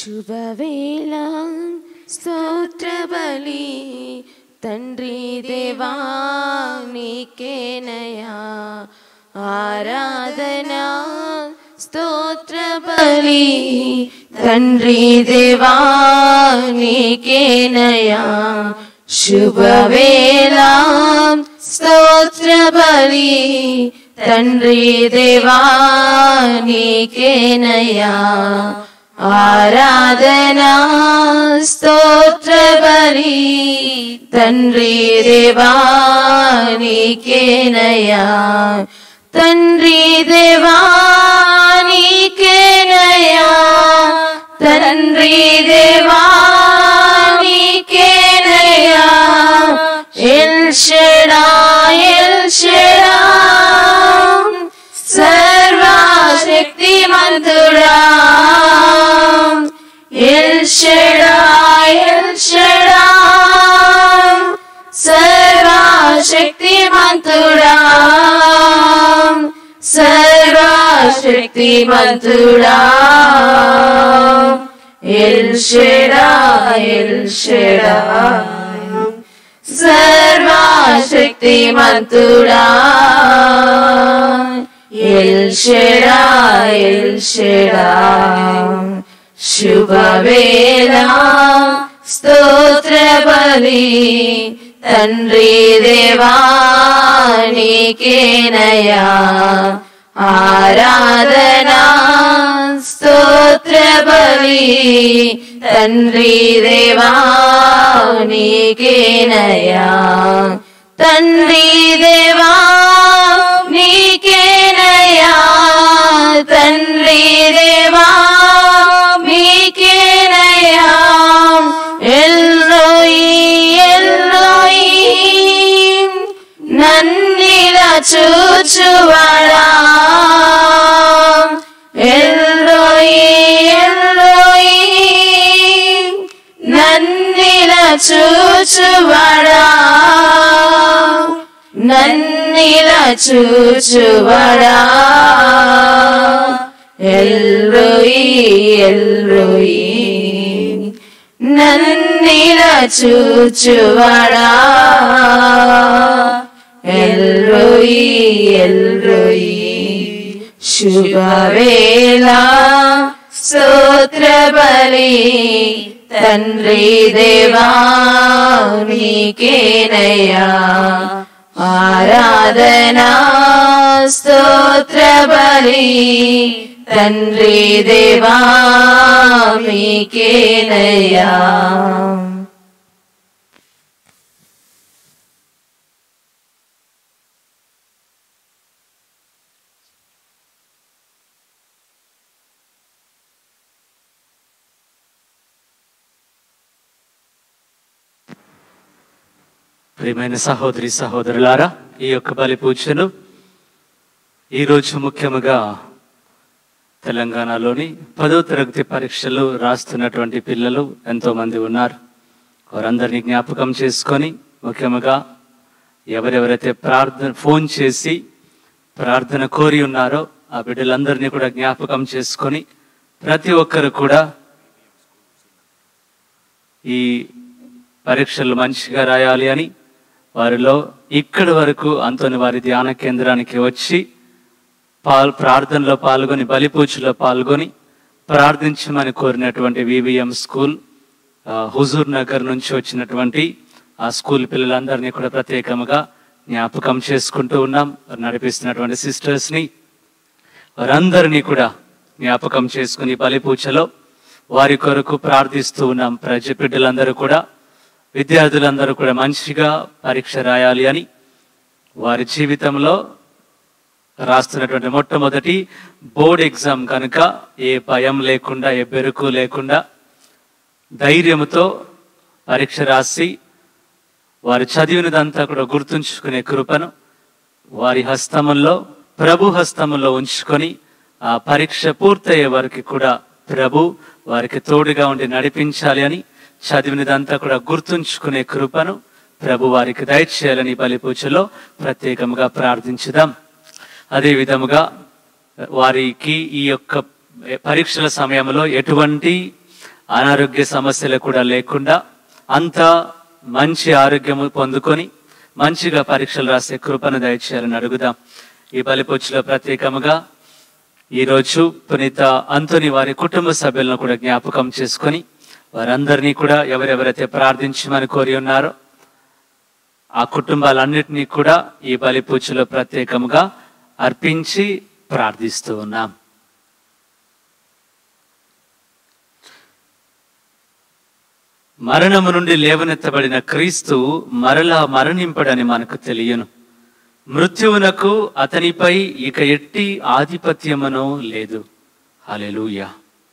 శుభవేళ స్తోత్ర బలి తండ్రి దేవా నీకేనయా ఆరాధన స్తోత్ర బలి తండ్రి దేవా నీకేనయా శుభవేళ స్తోత్ర బలి తండ్రి దేవా నీకేనయా ఆరాధనా స్తోత్ర బలి తండ్రి దేవా నీకేనయా తండ్రి దేవా నీకేనయా తండ్రి దేవా నీకేనయా ఎల్ షడా ఎల్ షడా సర్వశక్తిమంతుడా ఎల్ షడా ఎల్ షడా సర్వశక్తిమంతుడా సర్వశక్తిమంతుడా ఎల్ షడా ఎల్ షడా సర్వశక్తిమంతుడా ఎల్ షడా ఎల్ షడా శుభవేళ స్తోత్ర బలి తండ్రి దేవా నీకేనయా ఆరాధనా స్తోత్ర బలి తండ్రి దేవా నీకేనయా తండ్రి దేవా నీకేనయా తండ్రి దేవా నీకేనయా ఎల్లోయి ఎల్లోయి నన్నిలా చూచువాడా ఎల్లోయి ఎల్లోయి నన్నిలా చూచువాడా నన్నిలా చూచువాడా ఎల్లోయి ఎల్లోయి నన్నిలా చూచువాడా ఎల్రోయి ఎల్రోయి శుభవేళ స్తోత్ర బలి తండ్రి దేవా నీకేనయ్యా ఆరాధనా స్తోత్ర బలి తండ్రి దేవా మీకేనయ్యా ప్రియమైన సహోదరి సహోదరులారా ఈ యొక్క బలి పూజను ఈరోజు ముఖ్యముగా తెలంగాణలోని పదో తరగతి పరీక్షలు రాస్తున్నటువంటి పిల్లలు ఎంతో మంది ఉన్నారు వారందరినీ జ్ఞాపకం చేసుకొని ముఖ్యముగా ఎవరెవరైతే ప్రార్థన ఫోన్ చేసి ప్రార్థన కోరి ఉన్నారో ఆ బిడ్డలందరినీ కూడా జ్ఞాపకం చేసుకొని ప్రతి ఒక్కరు కూడా ఈ పరీక్షలు మంచిగా రాయాలి అని వారిలో ఇక్కడి వరకు అంతని వారి ధ్యాన కేంద్రానికి వచ్చి పాల్ ప్రార్థనలో పాల్గొని బలిపూజలో పాల్గొని ప్రార్థించమని కోరినటువంటి వివిఎం స్కూల్ ఆ, హుజూర్ నగర్ నుంచి వచ్చినటువంటి ఆ స్కూల్ పిల్లలందరినీ కూడా ప్రత్యేకంగా జ్ఞాపకం చేసుకుంటూ ఉన్నాం వారు నడిపిస్తున్నటువంటి సిస్టర్స్ని వారందరినీ కూడా జ్ఞాపకం చేసుకుని బలిపూజలో వారి కొరకు ప్రార్థిస్తూ ఉన్నాం ప్రజ బిడ్డలందరూ కూడా విద్యార్థులందరూ కూడా మంచిగా పరీక్ష రాయాలి అని వారి జీవితంలో రాస్తున్నటువంటి మొట్టమొదటి బోర్డ్ ఎగ్జామ్ కనుక ఏ భయం లేకుండా ఏ బెరుకు లేకుండా ధైర్యంతో పరీక్ష రాసి వారి చదివినదంతా కూడా గుర్తుంచుకునే కృపను వారి హస్తముల్లో ప్రభు హస్తములో ఉంచుకొని ఆ పరీక్ష పూర్తయ్యే వరకు కూడా ప్రభు వారికి తోడుగా ఉండి నడిపించాలి అని చదివినదంతా కూడా గుర్తుంచుకునే కృపను ప్రభు వారికి దయచేయాలని బలి పూజలో ప్రత్యేకంగా ప్రార్థించుదాం అదే విధముగా వారికి ఈ యొక్క పరీక్షల సమయంలో ఎటువంటి అనారోగ్య సమస్యలు కూడా లేకుండా అంతా మంచి ఆరోగ్యము పొందుకొని మంచిగా పరీక్షలు రాసే కృపను దయచేయాలని అడుగుదాం ఈ బలిపొచ్చులో ప్రత్యేకముగా ఈరోజు పునీత అంతోని వారి కుటుంబ సభ్యులను కూడా జ్ఞాపకం చేసుకొని వారందరినీ కూడా ఎవరెవరైతే ప్రార్థించమని కోరి ఉన్నారో ఆ కుటుంబాలన్నిటినీ కూడా ఈ బలి పూజలో ప్రత్యేకముగా అర్పించి ప్రార్థిస్తూ ఉన్నాం మరణము నుండి లేవనెత్తబడిన క్రీస్తు మరలా మరణింపడని మనకు తెలియను మృత్యువునకు అతనిపై ఇక ఎట్టి ఆధిపత్యమును లేదు హల్లెలూయా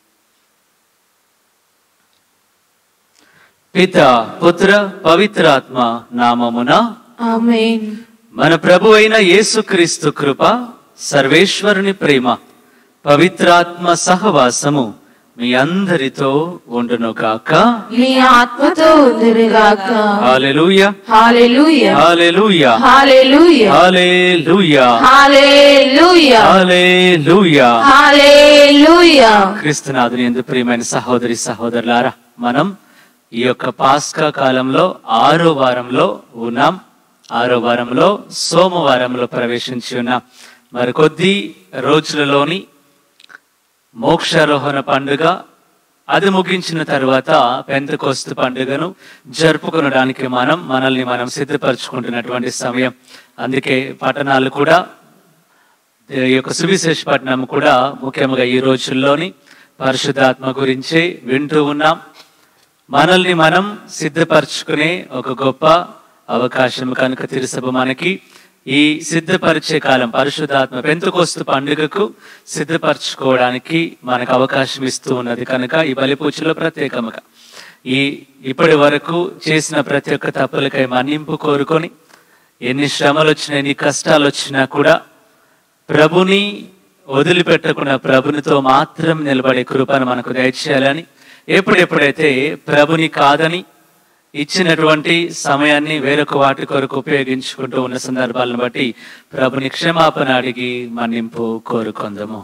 పిత పుత్ర పవిత్రాత్మ నామమున ఆమేన్ మన ప్రభు అయిన యేసుక్రీస్తు కృప సర్వేశ్వరుని ప్రేమ పవిత్రాత్మ సహవాసము మీ అందరితో ఉండును కాక నీ ఆత్మతో ఉందిరుగాక హల్లెలూయా hallelujah hallelujah hallelujah hallelujah hallelujah hallelujah హల్లెలూయా క్రీస్తునాథుని ఎందు ప్రియమైన సహోదరి సహోదరులారా మనం ఈ యొక్క పాస్కా కాలంలో ఆరో వారంలో ఉన్నాం ఆరో వారంలో సోమవారంలో ప్రవేశించి ఉన్నాం మరి కొద్ది రోజులలోని మోక్షారోహణ పండుగ అది ముగించిన తర్వాత పెంతకోస్తు పండుగను జరుపుకొనడానికి మనం మనల్ని మనం సిద్ధపరచుకుంటున్నటువంటి సమయం అందుకే పట్టణాలు కూడా ఈ యొక్క సువిశేష పట్టణం కూడా ముఖ్యంగా ఈ రోజుల్లోని పరిశుద్ధాత్మ గురించి వింటూ ఉన్నాం మనల్ని మనం సిద్ధపరచుకునే ఒక గొప్ప అవకాశం కనుక తిరుసభ మనకి ఈ సిద్ధపరిచే కాలం పరిశుద్ధాత్మ పెంతుకోస్తు పండుగకు సిద్ధపరచుకోవడానికి మనకు అవకాశం ఇస్తూ ఉన్నది కనుక ఈ బలిపూజలో ప్రత్యేకముగా ఈ ఇప్పటి వరకు చేసిన ప్రతి ఒక్క తప్పులకై మన్నింపు కోరుకొని ఎన్ని శ్రమలు వచ్చినా ఎన్ని కష్టాలు వచ్చినా కూడా ప్రభుని వదిలిపెట్టకుండా ప్రభునితో మాత్రం నిలబడే కృపను మనకు దయచేయాలని ఎప్పుడెప్పుడైతే ప్రభుని కాదని ఇచ్చినటువంటి సమయాన్ని వేరొక వాటి కొరకు ఉపయోగించుకుంటూ ఉన్న సందర్భాలను బట్టి ప్రభుని క్షమాపణ అడిగి మన్నింపు కోరుకుందాము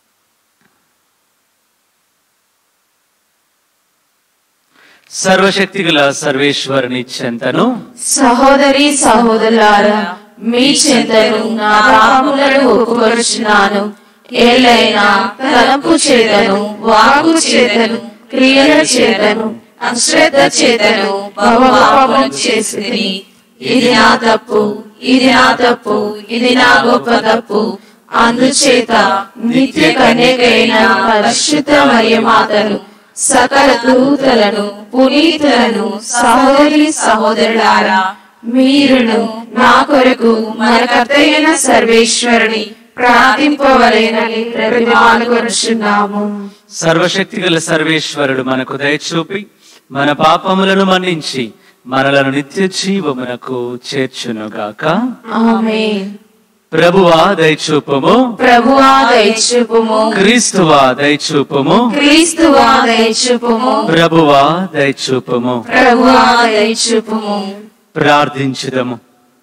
సర్వశక్తి గల సర్వేశ్వరుని చెంతను సహోదరి సహోదరులారా మీ చింతను నా పాపములను ఒప్పుకొరుచున్నాను ఏలైనా తలపు చేతను వాకు చేతను క్రియల చేతను అశ్రద్ధ చేతను బహుపాపం చేసి ఇది నా తప్పు ఇది నా తప్పు ఇది నా గొప్ప తప్పు అందుచేత నిత్య కన్యకైన పరిశుద్ధ మరియమాతను సకల దూతలను పునీతులను సహోదరి సహోదరులారా మీరును నా కొరకు మన కర్తయ్యన సర్వేశ్వరుని ప్రార్థింపవలేనని ప్రతిమానుకొనుచున్నాము సర్వశక్తి గల సర్వేశ్వరుడు మనకు దయచూపి మన పాపములను మన్నించి మనలను నిత్య జీవమునకు చేర్చునుగాక ఆమేన్ ప్రభువా దయచూపము ప్రభువా దయచూపుము క్రీస్తువా దయచూపము క్రీస్తువా దయచూపుము ప్రభువా దయచూపము ప్రభువా దయచూపుము ప్రార్థించుదము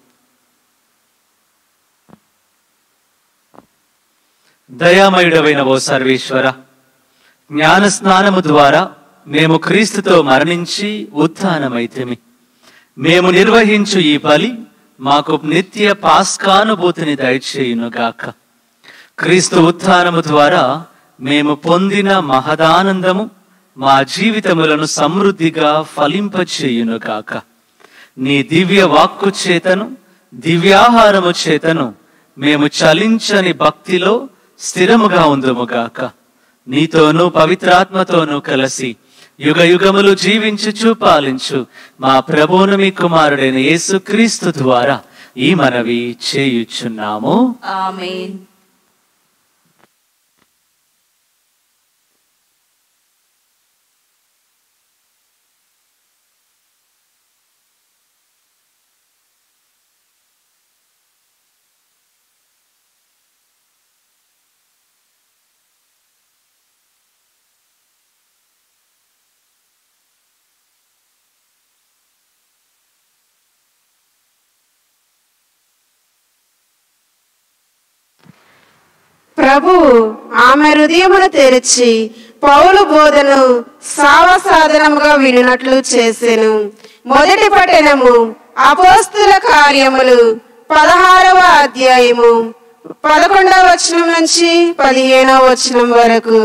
దయామయుడవైన ఓ సర్వేశ్వర జ్ఞాన స్నానము ద్వారా మేము క్రీస్తుతో మరణించి ఉత్థానమైతిమి మేము నిర్వహించు ఈ బలి మాకు నిత్య పాస్కానుభూతిని దయచేయునుగాక క్రీస్తు ఉత్థానము ద్వారా మేము పొందిన మహదానందము మా జీవితములను సమృద్ధిగా ఫలింపచేయునుగాక నీ దివ్య వాక్కు చేతను దివ్యాహారము చేతను మేము చలించని భక్తిలో స్థిరముగా ఉందుముగాక నీతోనూ పవిత్రాత్మతోనూ కలిసి యుగ యుగములు జీవించుచు పాలించు మా ప్రభువును మీ కుమారుడైన యేసుక్రీస్తు ద్వారా ఈ మనవి చేయుచున్నాము ఆమేన్ ప్రభు ఆమె హృదయమును తెరిచి పౌలు బోధను సావసాధనముగా వినునట్లు చేసెను మొదటి పట్టణము అపోస్తుల కార్యములు పదహారవ అధ్యాయము పదకొండవ వచనం నుంచి పదిహేనవ వచనం వరకు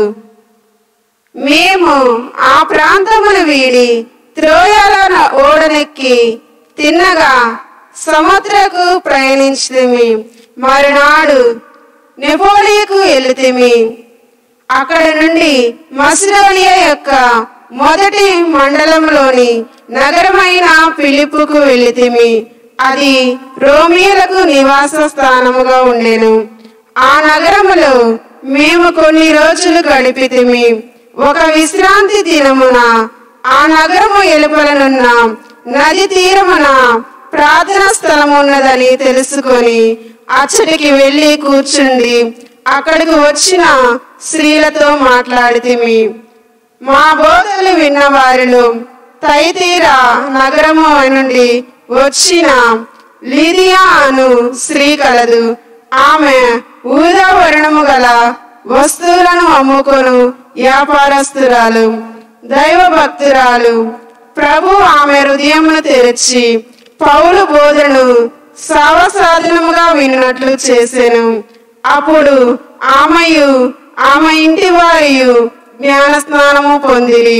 మేము ఆ ప్రాంతమును వీడి త్రోయల ఓడనెక్కి తిన్నగా సముద్రకు ప్రయాణించితిమి మరునాడు నెపోలియకు వెళితిమి అక్కడ నుండి మసిడోనియా యొక్క మొదటి మండలంలోని నగరమైన పిలుపుకు వెళితిమి అది రోమియోలకు నివాస స్థానముగా ఉండెను ఆ నగరములో మేము కొన్ని రోజులు గడిపితిమి ఒక విశ్రాంతి దినమున ఆ నగరము ఎలుపలనున్న నది తీరమున ప్రార్థన స్థలం ఉన్నదని తెలుసుకొని అచ్చటికి వెళ్ళి కూర్చుండి అక్కడికి వచ్చిన స్త్రీలతో మాట్లాడితిమి మా బోధలు విన్న వారిలో తైతీరా నగరము నుండి వచ్చిన లిదియా అను స్త్రీ కలదు ఆమె ఊదా వర్ణము గల వస్తువులను అమ్ముకొను వ్యాపారస్తురాలు దైవ భక్తురాలు ప్రభు ఆమె హృదయమును తెరిచి పౌలు బోధను సావసాధనముగా వినున్నట్లు చేసెను అప్పుడు ఆమెయు ఆమె ఇంటి వారియు జ్ఞాన స్నానము పొందిరి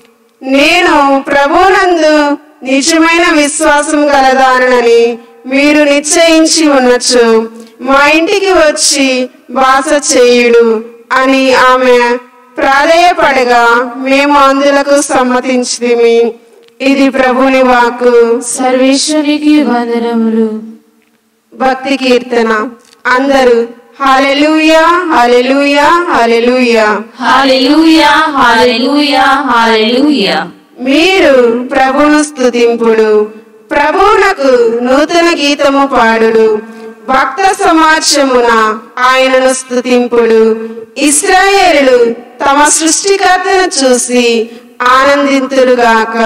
నేను ప్రభునందు నిజమైన విశ్వాసం కలదానని మీరు నిశ్చయించి ఉన్నచ్చు మా ఇంటికి వచ్చి బాస చేయుడు అని ఆమె ప్రాధేయపడగా మేము అందులకు సమ్మతించితిమి ఇది ప్రభుని వాక్కు సర్వేశ్వరికి వందనములు భక్తి కీర్తన అందరూ hallelujah hallelujah hallelujah hallelujah hallelujah hallelujah మీరు ప్రభును స్తుతింపుడు ప్రభువునకు నూతన గీతము పాడుడు భక్త సమాజమున ఆయనను స్తుతింపుడు ఇస్రాయేలు తమ సృష్టికర్తను చూసి ఆనందింతురుగాక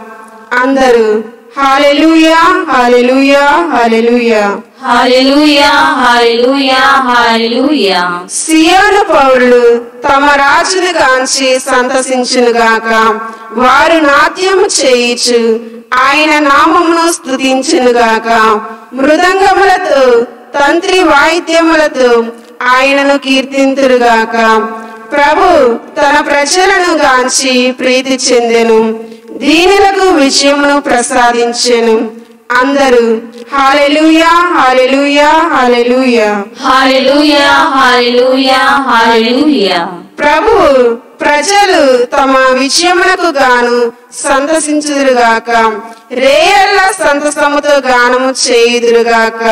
అందరూ hallelujah hallelujah hallelujah hallelujah hallelujah hallelujah సియోను పౌరులు తమ రాజును గాంచి సంతసించునుగాక వారు నాట్యము చేయిచు ఆయన నామమును స్తుతించునుగాక మృదంగములతో తంత్రి వాయిద్యములతో ఆయనను కీర్తింతురుగాక ప్రభు తన ప్రజలను గాంచి ప్రీతి చెందెను దీనులకు విజయమును ప్రసాదించెను అందరూ hallelujah hallelujah hallelujah hallelujah hallelujah hallelujah ప్రభు ప్రజలు తమ విజయములకు గాను సంతసించుదురుగాక రేయల్ల సంతసముతో గానము చేయుదురుగాక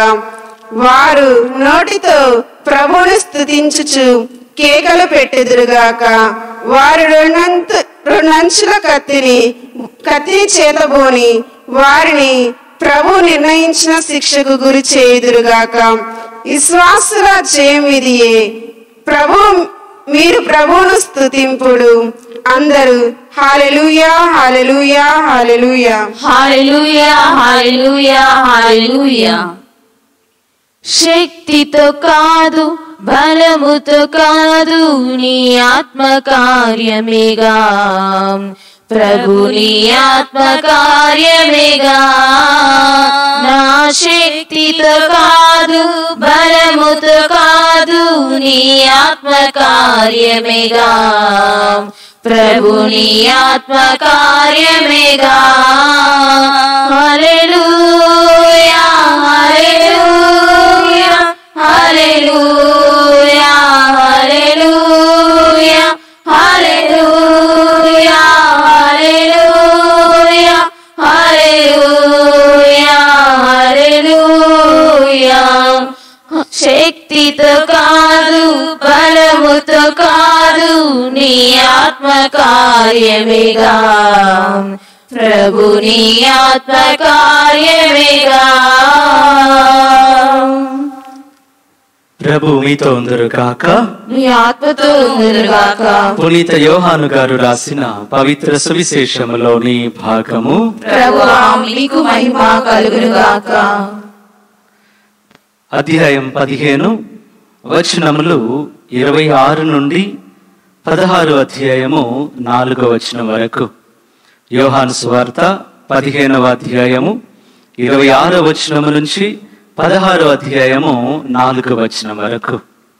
వారు నోటితో ప్రభుని స్తుతించుచు కేకలు పెట్టెదురుగాక వారు రెండంత రెండంచుల కత్తిని కత్తిని చేతబోని వారిని ప్రభు నిర్ణయించిన శిక్షకు గురి చేయుదురుగాక విశ్వాసుల జయం ఇదియే ప్రభు మీరు ప్రభువును స్తుతింపుడు అందరూ hallelujah hallelujah hallelujah hallelujah hallelujah hallelujah శక్తితో కాదు బలముతో కాదు నీ ఆత్మ కార్యమేగా ప్రభు నీ ఆత్మ కార్యమేగా నా శక్తితో కాదు బలముతో కాదు నీ ఆత్మ కార్యమేగా ప్రభు నీ ఆత్మ కార్యమేగా హల్లెలూయా hallelujah hallelujah hallelujah hallelujah hallelujah hallelujah శక్తితో కాదు బలముతో కాదు నీ ఆత్మ కార్యమేగా ప్రభు నీ ఆత్మ కార్యమేగా ప్రభు మీతో ఉందరు కాక నీ ఆత్మతో ఉందిరుగాక పునీత యోహాను గారు రాసిన పవిత్ర సువిశేషములోని భాగము ప్రభు మీకు మహిమ కలుగునుగాక అధ్యాయం పదిహేను వచనములు ఇరవై ఆరు నుండి పదహారు అధ్యాయము నాలుగో వచనం వరకు యోహాను సువార్త పదిహేనవ అధ్యాయము ఇరవై ఆరో వచనము నుంచి పదహారో అధ్యాయము నాలుగో వచనం వరకు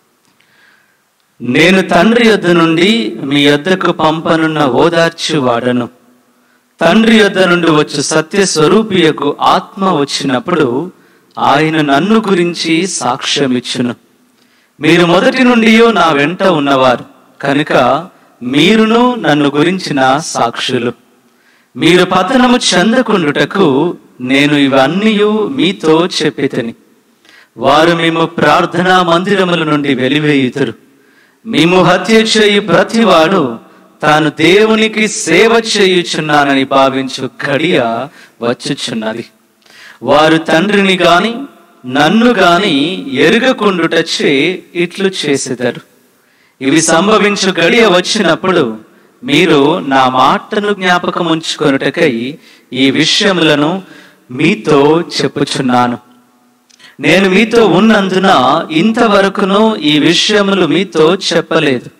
నేను తండ్రి యొద్ద నుండి మీ యొద్దకు పంపనున్న ఓదార్చువాడను తండ్రి యొద్ద నుండి వచ్చు సత్య స్వరూపియకు ఆత్మ వచ్చినప్పుడు ఆయన నన్ను గురించి సాక్ష్యం ఇచ్చును మీరు మొదటి నుండి నా వెంట ఉన్నవారు కనుక మీరును నన్ను గురించిన సాక్షులు మీరు పతనము చెందకుండుటకు నేను ఇవన్నీ మీతో చెప్పితని వారు మేము ప్రార్థనా మందిరముల నుండి వెలివేయుతురు మేము హత్య చేయి ప్రతివాడు తాను దేవునికి సేవ చేయుచున్నానని భావించు గడియ వచ్చుచున్నది వారు తండ్రిని గాని నన్ను గాని ఎరుగకుండుటచ్చే ఇట్లు చేసేదారు ఇవి సంభవించు గడియ వచ్చినప్పుడు మీరు నా మాటను జ్ఞాపకం ఉంచుకొనుటకై ఈ విషయములను మీతో చెప్పుచున్నాను నేను మీతో ఉన్నందున ఇంతవరకును ఈ విషయములు మీతో చెప్పలేదు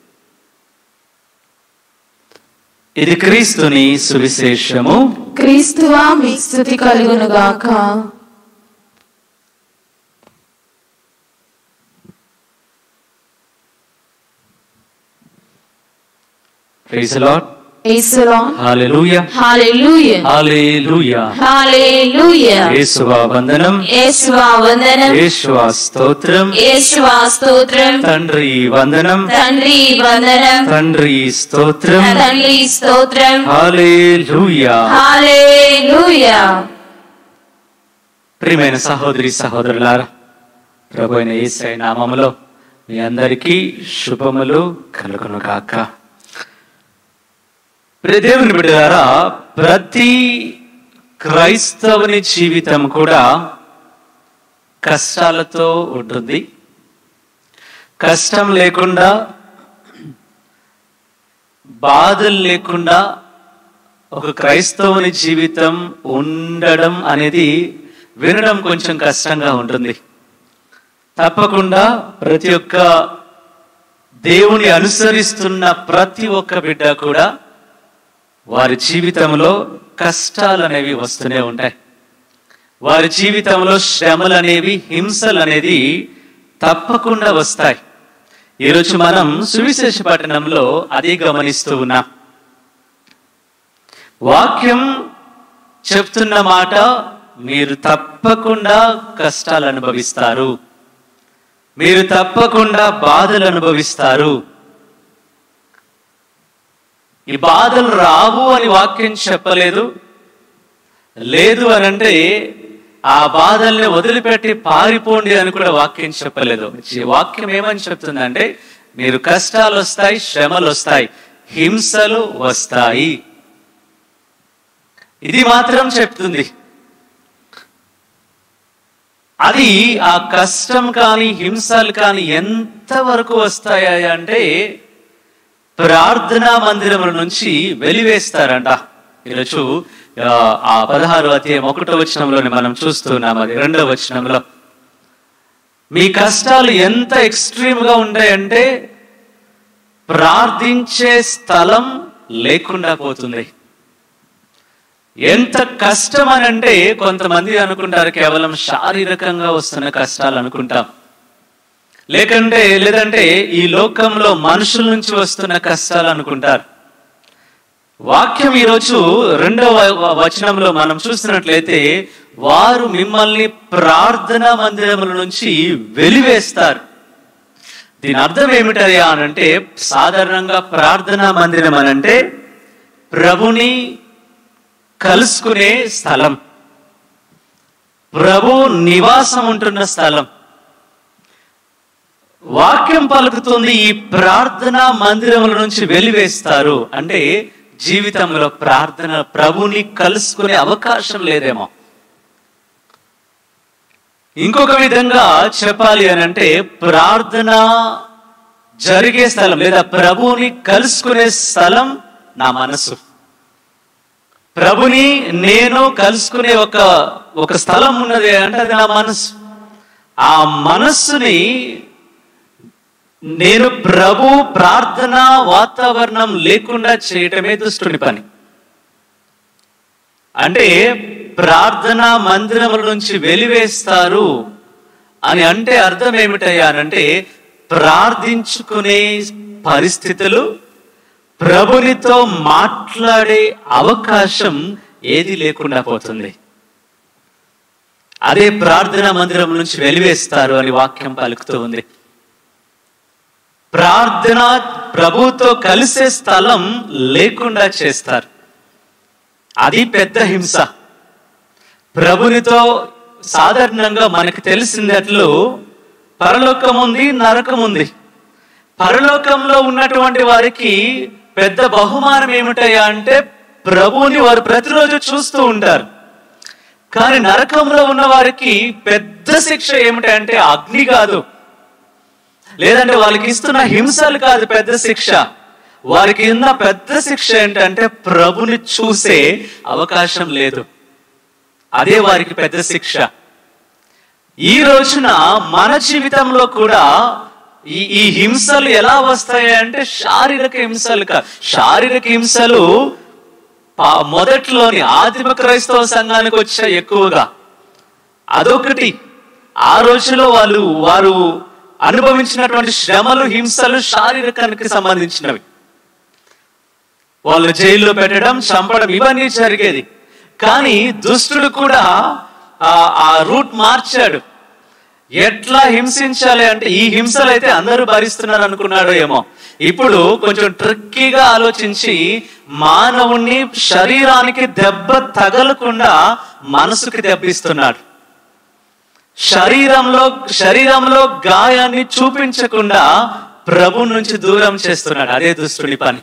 ఇది క్రీస్తుని సువిశేషము క్రీస్తువా మీ స్థుతి కలుగును గాక ప్రైజ్ లార్డ్ యేసులాన్ హల్లెలూయా హల్లెలూయా హల్లెలూయా హల్లెలూయా యేసువా వందనం యేసువా వందనం యేసువా స్తోత్రం యేసువా స్తోత్రం తండ్రి వందనం తండ్రి వందనం తండ్రి స్తోత్రం తండ్రి స్తోత్రం హల్లెలూయా హల్లెలూయా ప్రియమైన సహోదరి సహోదరులారా ప్రభు అయిన యేసై నామములో మీ అందరికీ శుభములు కలుగును కాక ప్రియ దేవుని బిడ్డలారా ప్రతి క్రైస్తవుని జీవితం కూడా కష్టాలతో ఉంటుంది కష్టం లేకుండా బాధలు లేకుండా ఒక క్రైస్తవుని జీవితం ఉండడం అనేది వినడం కొంచెం కష్టంగా ఉంటుంది తప్పకుండా ప్రతి ఒక్క దేవుని అనుసరిస్తున్న ప్రతి ఒక్క బిడ్డ కూడా వారి జీవితంలో కష్టాలు అనేవి వస్తూనే ఉంటాయి వారి జీవితంలో శ్రమలు అనేవి హింసలు అనేది తప్పకుండా వస్తాయి ఈరోజు మనం సువిశేష పట్టణంలో అదే గమనిస్తూ ఉన్నాం వాక్యం చెప్తున్న మాట మీరు తప్పకుండా కష్టాలు అనుభవిస్తారు మీరు తప్పకుండా బాధలు అనుభవిస్తారు ఈ బాధలు రావు అని వాక్యం చెప్పలేదు లేదు అని అంటే ఆ బాధల్ని వదిలిపెట్టి పారిపోండి అని కూడా వాక్యం చెప్పలేదు ఈ వాక్యం ఏమని చెప్తుందంటే మీరు కష్టాలు వస్తాయి శ్రమలు వస్తాయి హింసలు వస్తాయి ఇది మాత్రం చెప్తుంది అది ఆ కష్టం కానీ హింసలు కానీ ఎంతవరకు వస్తాయి అంటే ప్రార్థనా మందిరముల నుంచి వెలివేస్తారంట ఈరోజు ఆ, ఆ పదహారు అధ్యాయం ఒకటో వచనంలోనే మనం చూస్తున్నాం అది రెండో వచనంలో మీ కష్టాలు ఎంత ఎక్స్ట్రీమ్ గా ఉంటాయంటే ప్రార్థించే స్థలం లేకుండా పోతుంది ఎంత కష్టం అని అంటే కొంతమంది అనుకుంటారు కేవలం శారీరకంగా వస్తున్న కష్టాలు అనుకుంటాం లేకంటే లేదంటే ఈ లోకంలో మనుషుల నుంచి వస్తున్న కష్టాలు అనుకుంటారు వాక్యం ఈరోజు రెండవ వ- వచనంలో మనం చూసినట్లయితే వారు మిమ్మల్ని ప్రార్థనా మందిరముల నుంచి వెలివేస్తారు దీని అర్థం ఏమిటది అనంటే సాధారణంగా ప్రార్థనా మందిరం అనంటే ప్రభుని కలుసుకునే స్థలం ప్రభు నివాసం ఉంటున్న స్థలం వాక్యం పలుకుతుంది ఈ ప్రార్థన మందిరముల నుంచి వెలివేస్తారు అంటే జీవితంలో ప్రార్థన ప్రభుని కలుసుకునే అవకాశం లేదేమో ఇంకొక విధంగా చెప్పాలి అని అంటే ప్రార్థన జరిగే స్థలం లేదా ప్రభుని కలుసుకునే స్థలం నా మనసు ప్రభుని నేను కలుసుకునే ఒక ఒక స్థలం ఉన్నది అంటే అది నా మనసు ఆ మనస్సుని నేను ప్రభు ప్రార్థన వాతావరణం లేకుండా చేయటమే దుష్టుని పని అంటే ప్రార్థన మందిరముల నుంచి వెలివేస్తారు అని అంటే అర్థం ఏమిటయ్యా అంటే ప్రార్థించుకునే పరిస్థితులు ప్రభునితో మాట్లాడే అవకాశం ఏది లేకుండా పోతుంది అదే ప్రార్థనా మందిరం నుంచి వెలివేస్తారు అని వాక్యం పలుకుతూ ఉంది ప్రార్థన ప్రభుతో కలిసే స్థలం లేకుండా చేస్తారు అది పెద్ద హింస ప్రభునితో సాధారణంగా మనకు తెలిసినట్లు పరలోకం ఉంది నరకం ఉంది పరలోకంలో ఉన్నటువంటి వారికి పెద్ద బహుమానం ఏమిటయ్యా అంటే ప్రభువుని వారు ప్రతిరోజు చూస్తూ ఉంటారు కానీ నరకంలో ఉన్న వారికి పెద్ద శిక్ష ఏమిటంటే అగ్ని కాదు లేదంటే వాళ్ళకి ఇస్తున్న హింసలు కాదు పెద్ద శిక్ష వారికి ఉన్న పెద్ద శిక్ష ఏంటంటే ప్రభుని చూసే అవకాశం లేదు అదే వారికి పెద్ద శిక్ష ఈ రోజున మన జీవితంలో కూడా ఈ ఈ హింసలు ఎలా వస్తాయి అంటే శారీరక హింసలు కాదు శారీరక హింసలు పా- మొదట్లోని ఆదిమ క్రైస్తవ సంఘానికి వచ్చాయి ఎక్కువగా అదొకటి ఆ రోజులో వాళ్ళు వారు అనుభవించినటువంటి శ్రమలు హింసలు శారీరకానికి సంబంధించినవి వాళ్ళు జైల్లో పెట్టడం చంపడం ఇవన్నీ జరిగేది కానీ దుష్టుడు కూడా ఆ ఆ రూట్ మార్చాడు ఎట్లా హింసించాలి అంటే ఈ హింసలు అయితే అందరూ భరిస్తున్నారు అనుకున్నాడు ఏమో ఇప్పుడు కొంచెం ట్రిక్కీగా ఆలోచించి మానవుణ్ణి శరీరానికి దెబ్బ తగలకుండా మనసుకి దెబ్బిస్తున్నాడు శరీరంలో శరీరంలో గాయాన్ని చూపించకుండా ప్రభు నుంచి దూరం చేస్తున్నాడు అదే దుష్టుని పని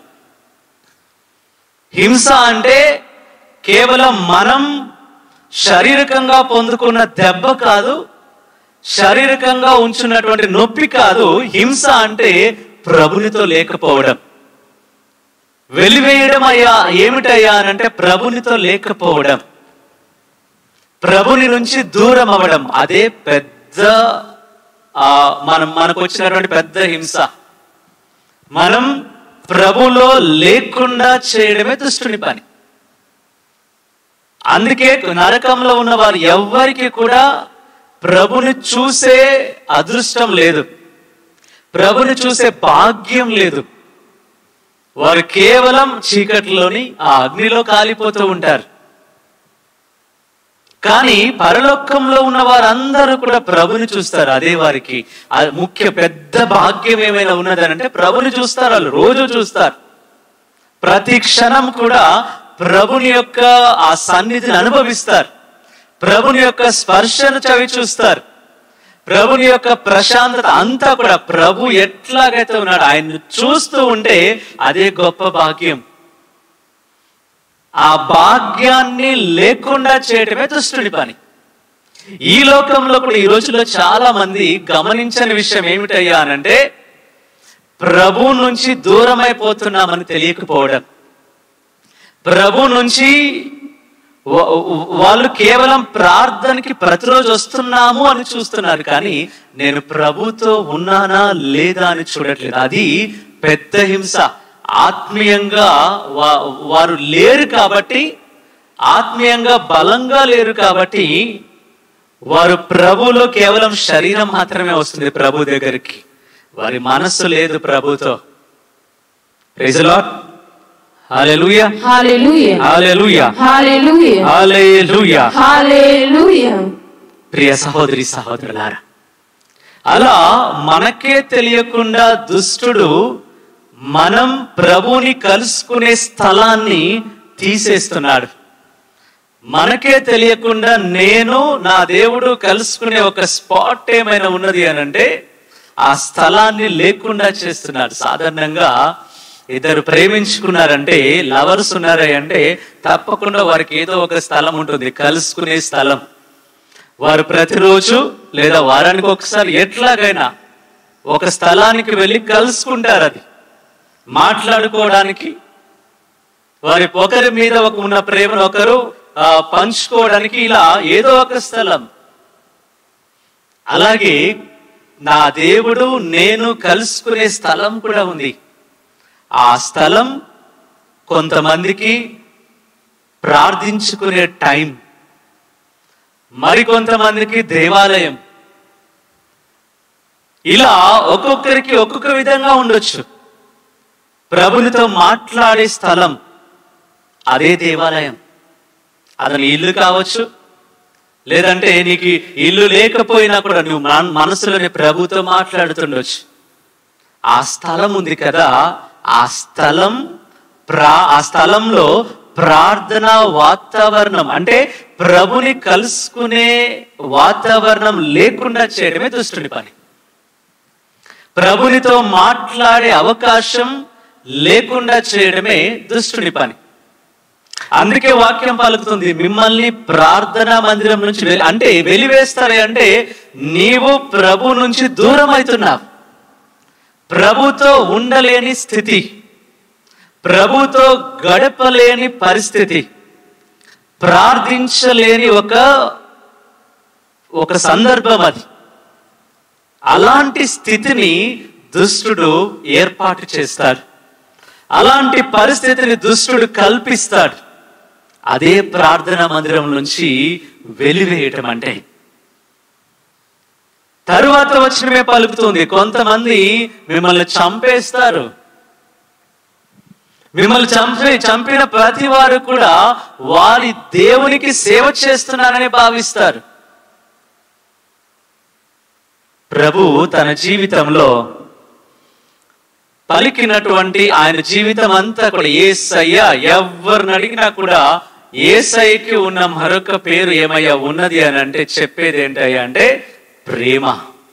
హింస అంటే కేవలం మనం శారీరకంగా పొందుకున్న దెబ్బ కాదు శారీరకంగా ఉంచున్నటువంటి నొప్పి కాదు హింస అంటే ప్రభునితో లేకపోవడం వెలివేయడం అయ్యా ఏమిటయ్యా అనంటే ప్రభునితో లేకపోవడం ప్రభుని నుంచి దూరం అవ్వడం అదే పెద్ద ఆ మనం మనకు వచ్చినటువంటి పెద్ద హింస మనం ప్రభులో లేకుండా చేయడమే దుష్టుని పని అందుకే నరకంలో ఉన్న వారు ఎవ్వరికి కూడా ప్రభుని చూసే అదృష్టం లేదు ప్రభుని చూసే భాగ్యం లేదు వారు కేవలం చీకటిలోని ఆ అగ్నిలో కాలిపోతూ ఉంటారు కానీ పరలోకంలో ఉన్న వారందరూ కూడా ప్రభుని చూస్తారు అదే వారికి ఆ ముఖ్య పెద్ద భాగ్యం ఏమైనా ఉన్నదనంటే ప్రభుని చూస్తారు వాళ్ళు రోజు చూస్తారు ప్రతి క్షణం కూడా ప్రభుని యొక్క ఆ సన్నిధిని అనుభవిస్తారు ప్రభుని యొక్క స్పర్శను చవి చూస్తారు ప్రభుని యొక్క ప్రశాంతత అంతా కూడా ప్రభు ఎట్లాగైతే ఉన్నాడు ఆయన్ని చూస్తూ ఉంటే అదే గొప్ప భాగ్యం ఆ భాగ్యాన్ని లేకుండా చేయటమే దుష్టుడి పని ఈ లోకంలో కూడా ఈ రోజుల్లో చాలా మంది గమనించని విషయం ఏమిటయ్యా అనంటే ప్రభు నుంచి దూరమైపోతున్నామని తెలియకపోవడం ప్రభు నుంచి వా- వాళ్ళు కేవలం ప్రార్థనకి ప్రతిరోజు వస్తున్నాము అని చూస్తున్నారు కానీ నేను ప్రభుతో ఉన్నానా లేదా అని చూడట్లేదు అది పెద్ద హింస ఆత్మీయంగా వా- వారు లేరు కాబట్టి ఆత్మీయంగా బలంగా లేరు కాబట్టి వారు ప్రభులో కేవలం శరీరం మాత్రమే వస్తుంది ప్రభు దగ్గరికి వారి మనస్సు లేదు ప్రభుతో హల్లెలూయా Hallelujah. హల్లెలూయా Hallelujah. హల్లెలూయా Hallelujah. ప్రియ సహోదరి సహోదరులారా అలా మనకే తెలియకుండా దుష్టుడు మనం ప్రభుని కలుసుకునే స్థలాన్ని తీసేస్తున్నాడు మనకే తెలియకుండా నేను నా దేవుడు కలుసుకునే ఒక స్పాట్ ఏమైనా ఉన్నది అని అంటే ఆ స్థలాన్ని లేకుండా చేస్తున్నాడు సాధారణంగా ఇద్దరు ప్రేమించుకున్నారంటే లవర్స్ ఉన్నారే అంటే తప్పకుండా వారికి ఏదో ఒక స్థలం ఉంటుంది కలుసుకునే స్థలం వారు ప్రతిరోజు లేదా వారానికి ఒకసారి ఎట్లాగైనా ఒక స్థలానికి వెళ్ళి కలుసుకుంటారు అది మాట్లాడుకోవడానికి వారి ఒకరి మీద ఒక ఉన్న ప్రేమను ఒకరు ఆ, పంచుకోవడానికి ఇలా ఏదో ఒక స్థలం అలాగే నా దేవుడు నేను కలుసుకునే స్థలం కూడా ఉంది ఆ స్థలం కొంతమందికి ప్రార్థించుకునే టైం మరికొంతమందికి దేవాలయం ఇలా ఒక్కొక్కరికి ఒక్కొక్క విధంగా ఉండొచ్చు ప్రభునితో మాట్లాడే స్థలం అదే దేవాలయం అతని ఇల్లు కావచ్చు లేదంటే నీకు ఇల్లు లేకపోయినా కూడా నువ్వు మన- మనసులోని ప్రభుతో మాట్లాడుతుండొచ్చు ఆ స్థలం ఉంది కదా ఆ స్థలం ప్రా ఆ స్థలంలో ప్రార్థన వాతావరణం అంటే ప్రభుని కలుసుకునే వాతావరణం లేకుండా చేయడమే దుష్టుని పని ప్రభునితో మాట్లాడే అవకాశం లేకుండా చేయడమే దుష్టుని పని అందుకే వాక్యం పలుకుతుంది మిమ్మల్ని ప్రార్థనా మందిరం నుంచి వెలి- అంటే వెలివేస్తారే అంటే నీవు ప్రభు నుంచి దూరం అవుతున్నావు ప్రభుతో ఉండలేని స్థితి ప్రభుతో గడపలేని పరిస్థితి ప్రార్థించలేని ఒక ఒక సందర్భం అది అలాంటి స్థితిని దుష్టుడు ఏర్పాటు చేస్తాడు అలాంటి పరిస్థితిని దుష్టుడు కల్పిస్తాడు అదే ప్రార్థనా మందిరం నుంచి వెలివేయటం అంటే తరువాత వచ్చినమే పలుకుతుంది కొంతమంది మిమ్మల్ని చంపేస్తారు మిమ్మల్ని చంపి చంపిన ప్రతి వారు కూడా వారి దేవునికి సేవ చేస్తున్నారని భావిస్తారు ప్రభు తన జీవితంలో పలికినటువంటి ఆయన జీవితం అంతా కూడా ఏసయ్య ఎవరిని అడిగినా కూడా ఏసయ్యకి ఉన్న మరొక పేరు ఏమయ్యా ఉన్నది అని అంటే చెప్పేది ఏంటయ్యా అంటే ప్రేమ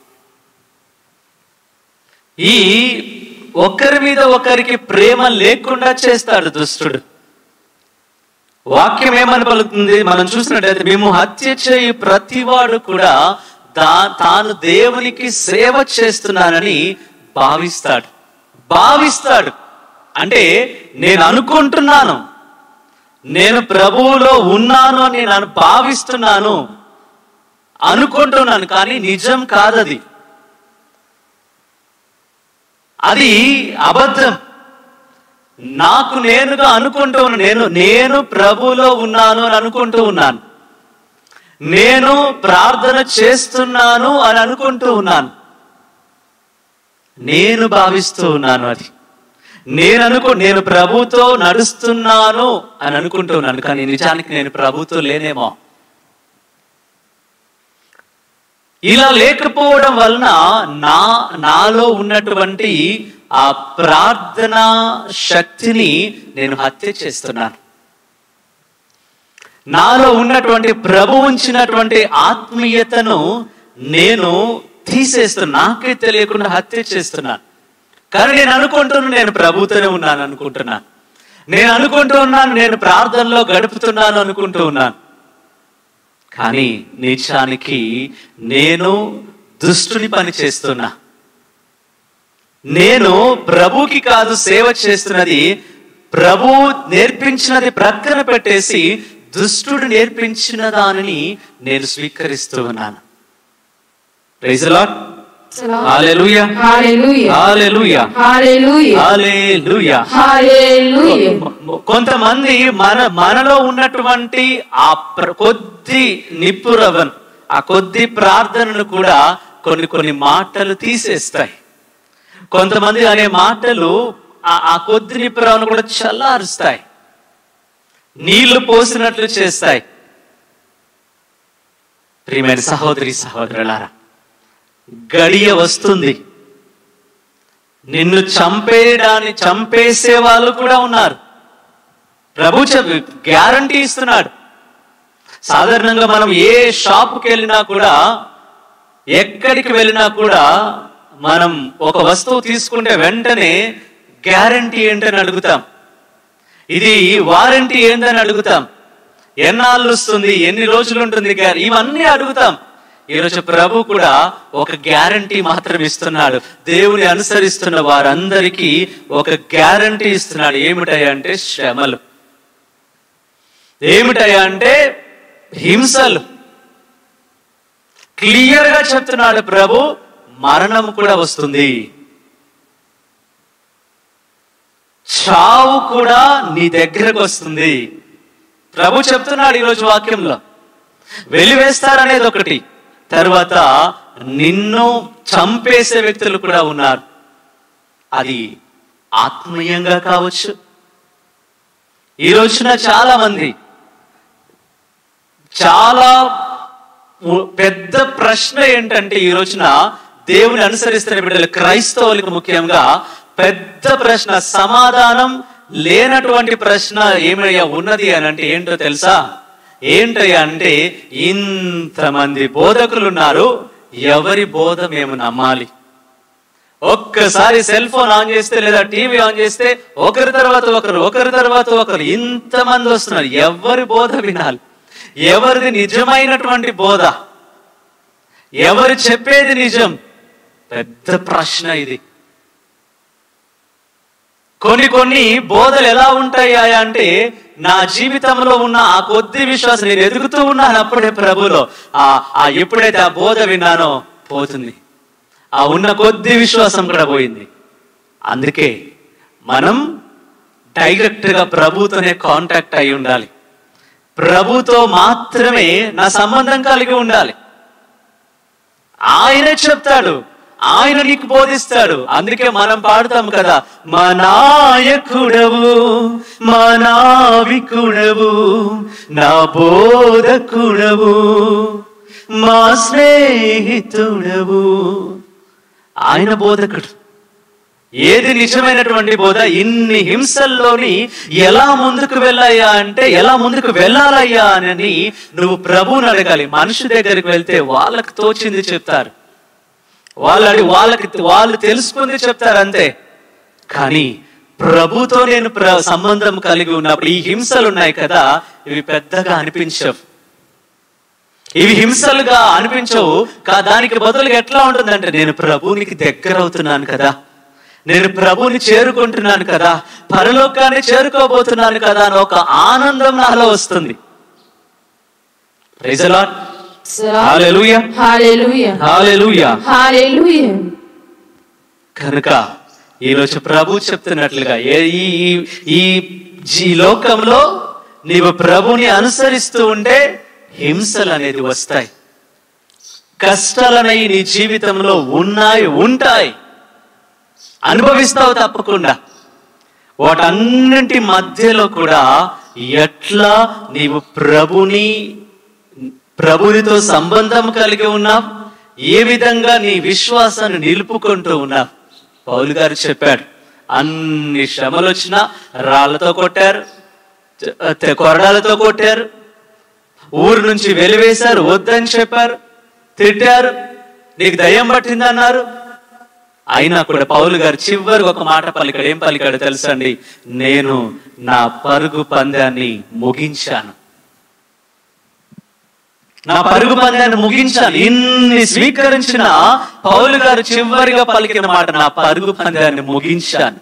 ఈ ఒకరి మీద ఒకరికి ప్రేమ లేకుండా చేస్తాడు దుష్టుడు వాక్యం ఏమని పలుకుతుంది మనం చూసినట్టయితే మేము హత్య చేయి ప్రతివాడు కూడా దా తాను దేవునికి సేవ చేస్తున్నానని భావిస్తాడు భావిస్తాడు అంటే నేను అనుకుంటున్నాను నేను ప్రభువులో ఉన్నాను అని నేను అను- భావిస్తున్నాను అనుకుంటున్నాను కానీ నిజం కాదది అది అబద్ధం నాకు నేనుగా అనుకుంటూ ఉన్నాను నేను నేను ప్రభులో ఉన్నాను అని అనుకుంటూ ఉన్నాను నేను ప్రార్థన చేస్తున్నాను అని అనుకుంటూ ఉన్నాను నేను భావిస్తూ ఉన్నాను అది నేను అనుకో నేను ప్రభుతో నడుస్తున్నాను అని అనుకుంటూ ఉన్నాను కానీ నిజానికి నేను ప్రభుతో లేనేమో ఇలా లేకపోవడం వలన నా నాలో ఉన్నటువంటి ఆ ప్రార్థన శక్తిని నేను హత్య చేస్తున్నాను నాలో ఉన్నటువంటి ప్రభు ఉంచినటువంటి ఆత్మీయతను నేను తీసేస్తున్నా నాకే తెలియకుండా హత్య చేస్తున్నాను కానీ నేను అనుకుంటున్నాను నేను ప్రభుతోనే ఉన్నాను అనుకుంటున్నాను నేను అనుకుంటూ ఉన్నాను నేను ప్రార్థనలో గడుపుతున్నాను అనుకుంటూ ఉన్నాను కానీ నిజానికి నేను దుష్టుని పని చేస్తున్నా నేను ప్రభుకి కాదు సేవ చేస్తున్నది ప్రభు నేర్పించినది ప్రక్కన పెట్టేసి దుష్టుడు నేర్పించిన దానిని నేను స్వీకరిస్తూ ఉన్నాను ప్రైజ్ లార్డ్ హల్లెలూయా Hallelujah. హల్లెలూయా Hallelujah. హల్లెలూయా Hallelujah. కొంతమంది మన మనలో ఉన్నటువంటి ఆ ప్ర- కొద్ది నిపురవన్ ఆ కొద్ది ప్రార్థనను కూడా కొన్ని కొన్ని మాటలు తీసేస్తాయి కొంతమంది అనే మాటలు ఆ- ఆ కొద్ది నిపురవను కూడా చల్లారుస్తాయి నీళ్లు పోసినట్లు చేస్తాయి ప్రియమైన సహోదరి సహోదరులారా గడియ వస్తుంది నిన్ను చంపేయడాన్ని చంపేసే వాళ్ళు కూడా ఉన్నారు ప్రభు గ్యారంటీ ఇస్తున్నాడు సాధారణంగా మనం ఏ షాప్కి వెళ్ళినా కూడా ఎక్కడికి వెళ్ళినా కూడా మనం ఒక వస్తువు తీసుకుంటే వెంటనే గ్యారంటీ ఏంటని అడుగుతాం ఇది వారంటీ ఏందని అడుగుతాం ఎన్నాళ్ళు వస్తుంది ఎన్ని రోజులు ఉంటుంది గ్యార- ఇవన్నీ అడుగుతాం ఈరోజు ప్రభు కూడా ఒక గ్యారంటీ మాత్రం ఇస్తున్నాడు దేవుని అనుసరిస్తున్న వారందరికీ ఒక గ్యారంటీ ఇస్తున్నాడు ఏమిటయ్యా అంటే శ్రమలు ఏమిటయ్యా అంటే హింసలు క్లియర్ గా చెప్తున్నాడు ప్రభు మరణం కూడా వస్తుంది చావు కూడా నీ దగ్గరకు వస్తుంది ప్రభు చెప్తున్నాడు ఈరోజు వాక్యంలో వెలివేస్తారనేది ఒకటి తర్వాత నిన్ను చంపేసే వ్యక్తులు కూడా ఉన్నారు అది ఆత్మీయంగా కావచ్చు ఈ రోజున చాలా మంది చాలా ము- పెద్ద ప్రశ్న ఏంటంటే ఈ రోజున దేవుని అనుసరిస్తున్న బిడ్డలు క్రైస్తవులకు ముఖ్యంగా పెద్ద ప్రశ్న సమాధానం లేనటువంటి ప్రశ్న ఏమయ్యా ఉన్నది అని అంటే ఏంటో తెలుసా ఏంటయ్యా అంటే ఇంతమంది బోధకులు ఉన్నారు ఎవరి బోధ మేము నమ్మాలి ఒక్కసారి సెల్ ఫోన్ ఆన్ చేస్తే లేదా టీవీ ఆన్ చేస్తే ఒకరి తర్వాత ఒకరు ఒకరి తర్వాత ఒకరు ఇంతమంది వస్తున్నారు ఎవరి బోధ వినాలి ఎవరిది నిజమైనటువంటి బోధ ఎవరు చెప్పేది నిజం పెద్ద ప్రశ్న ఇది కొన్ని కొన్ని బోధలు ఎలా ఉంటాయి అంటే నా జీవితంలో ఉన్న ఆ కొద్ది విశ్వాసం నేను ఎదుగుతూ ఉన్నాను అప్పుడే ప్రభులో ఆ ఆ ఎప్పుడైతే ఆ బోధ విన్నానో పోతుంది ఆ ఉన్న కొద్ది విశ్వాసం కూడా పోయింది అందుకే మనం డైరెక్ట్ గా ప్రభుతోనే కాంటాక్ట్ అయి ఉండాలి ప్రభుతో మాత్రమే నా సంబంధం కలిగి ఉండాలి ఆయనే చెప్తాడు ఆయన నీకు బోధిస్తాడు అందుకే మనం పాడతాం కదా మా నాయకుడవు మా నావికుడవు నా బోధకుడవు మా స్నేహితుడవు ఆయన బోధకుడు ఏది నిజమైనటువంటి బోధ ఇన్ని హింసల్లోని ఎలా ముందుకు వెళ్ళాయా అంటే ఎలా ముందుకు వెళ్ళాలయ్యా అని నువ్వు ప్రభువుని అడగాలి మనిషి దగ్గరికి వెళ్తే వాళ్ళకి తోచింది చెప్తారు వాళ్ళు అడి వాళ్ళకి వాళ్ళు తెలుసుకుంది చెప్తారు అంతే కానీ ప్రభుతో నేను ప్ర- సంబంధం కలిగి ఉన్నప్పుడు ఈ హింసలు ఉన్నాయి కదా ఇవి పెద్దగా అనిపించవు ఇవి హింసలుగా అనిపించవు కా- దానికి బదులుగా ఎట్లా ఉంటుందంటే నేను ప్రభువునికి దగ్గర అవుతున్నాను కదా నేను ప్రభువుని చేరుకుంటున్నాను కదా పరలోకాన్ని చేరుకోబోతున్నాను కదా అని ఒక ఆనందం నాలో వస్తుంది Praise the Lord. Hallelujah. Hallelujah. Hallelujah. Hallelujah. కనుక ఈరోజు ప్రభు చెప్తున్నట్లుగా ఏ- ఈ ఈ- ఈ జీ లోకంలో నీవు ప్రభుని అనుసరిస్తూ ఉంటే హింసలు అనేది వస్తాయి కష్టాలనేవి నీ జీవితంలో ఉన్నాయి ఉంటాయి అనుభవిస్తావు తప్పకుండా వాటన్నింటి మధ్యలో కూడా ఎట్లా నీవు ప్రభుని ప్రభునితో సంబంధం కలిగి ఉన్నావు ఏ విధంగా నీ విశ్వాసాన్ని నిలుపుకుంటూ ఉన్నావు పౌలు గారు చెప్పాడు అన్ని శ్రమలు వచ్చినా రాళ్లతో కొట్టారు తె- కొరడాలతో కొట్టారు ఊరు నుంచి వెలివేశారు వద్దని చెప్పారు తిట్టారు నీకు దయ్యం పట్టిందన్నారు అయినా కూడా పౌలు గారు చివరికి ఒక మాట పలికాడు ఏం పలికాడు తెలుసండి నేను నా పరుగు పందాన్ని ముగించాను నా పరుగు పందాన్ని ముగించాను ఇన్ని స్వీకరించిన పౌలు గారు చివరిగా పలికిన మాట నా పరుగు పందాన్ని ముగించాను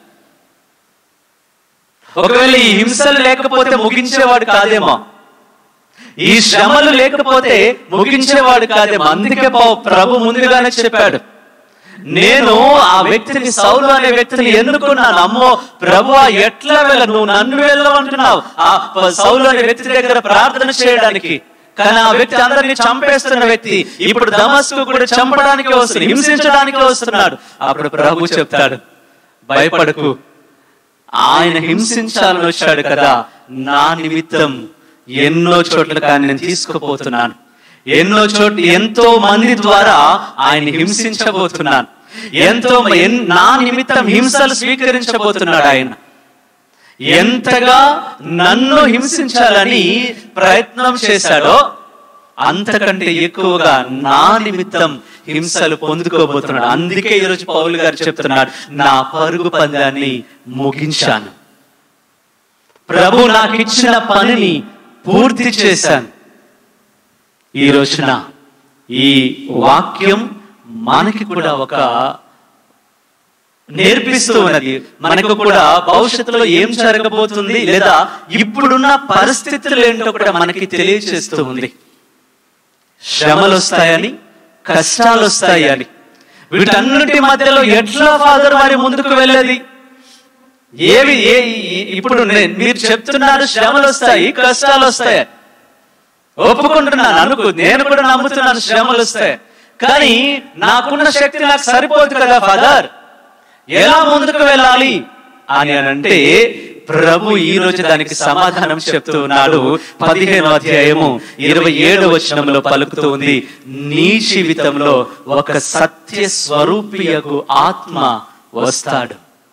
ఒకవేళ ఈ హింసలు లేకపోతే ముగించేవాడు కాదేమో ఈ శ్రమలు లేకపోతే ముగించేవాడు కాదేమో అందుకే పౌ- ప్రభు ముందుగానే చెప్పాడు నేను ఆ వ్యక్తిని సౌలు అనే వ్యక్తిని ఎన్నుకున్నాను అమ్మో ప్రభు ఎట్లా వెళ్ళ నువ్వు నన్ను వెళ్ళమంటున్నావు ఆ ప- సౌలు అనే వ్యక్తి దగ్గర ప్రార్థన చేయడానికి కానీ ఆ వ్యక్తి అందరినీ చంపేస్తున్న వ్యక్తి ఇప్పుడు దమస్కు కూడా చంపడానికి వస్తుంది హింసించడానికి వస్తున్నాడు అప్పుడు ప్రభు చెప్తాడు భయపడకు ఆయన హింసించాలని వచ్చాడు కదా నా నిమిత్తం ఎన్నో చోట్ల కానీ నేను తీసుకుపోతున్నాను ఎన్నో చోట్ల ఎంతో మంది ద్వారా ఆయన హింసించబోతున్నాను ఎంతో మ- ఎన్- నా నిమిత్తం హింసలు స్వీకరించబోతున్నాడు ఆయన ఎంతగా నన్ను హింసించాలని ప్రయత్నం చేశాడో అంతకంటే ఎక్కువగా నా నిమిత్తం హింసలు పొందుకోబోతున్నాడు అందుకే ఈరోజు పౌలు గారు చెప్తున్నాడు నా పరుగు పందాన్ని ముగించాను ప్రభు నాకు ఇచ్చిన పనిని పూర్తి చేశాను ఈ రోజున ఈ వాక్యం మనకి కూడా ఒక నేర్పిస్తూ ఉన్నది మనకు కూడా భవిష్యత్తులో ఏం జరగబోతుంది లేదా ఇప్పుడున్న పరిస్థితులు ఏంటో కూడా మనకి తెలియచేస్తూ ఉంది శ్రమలు వస్తాయని కష్టాలు వస్తాయని వీటన్నిటి మధ్యలో ఎట్లా ఫాదర్ మరి ముందుకు వెళ్ళేది ఏవి ఏ ఈ- ఇప్పుడు నేను మీరు చెప్తున్నారు శ్రమలు వస్తాయి కష్టాలు వస్తాయి ఒప్పుకుంటున్నాను అనుకు నేను కూడా నమ్ముతున్నాను శ్రమలు వస్తాయి కానీ నాకున్న శక్తి నాకు సరిపోదు కదా ఫాదర్ ఎలా ముందుకు వెళ్ళాలి అని అని అంటే ప్రభు ఈ రోజు దానికి సమాధానం చెప్తూ ఉన్నాడు పదిహేను అధ్యాయము ఇరవై ఏడు వచనంలో పలుకుతూ ఉంది నీ జీవితంలో ఒక సత్య స్వరూపియకు ఆత్మ వస్తాడు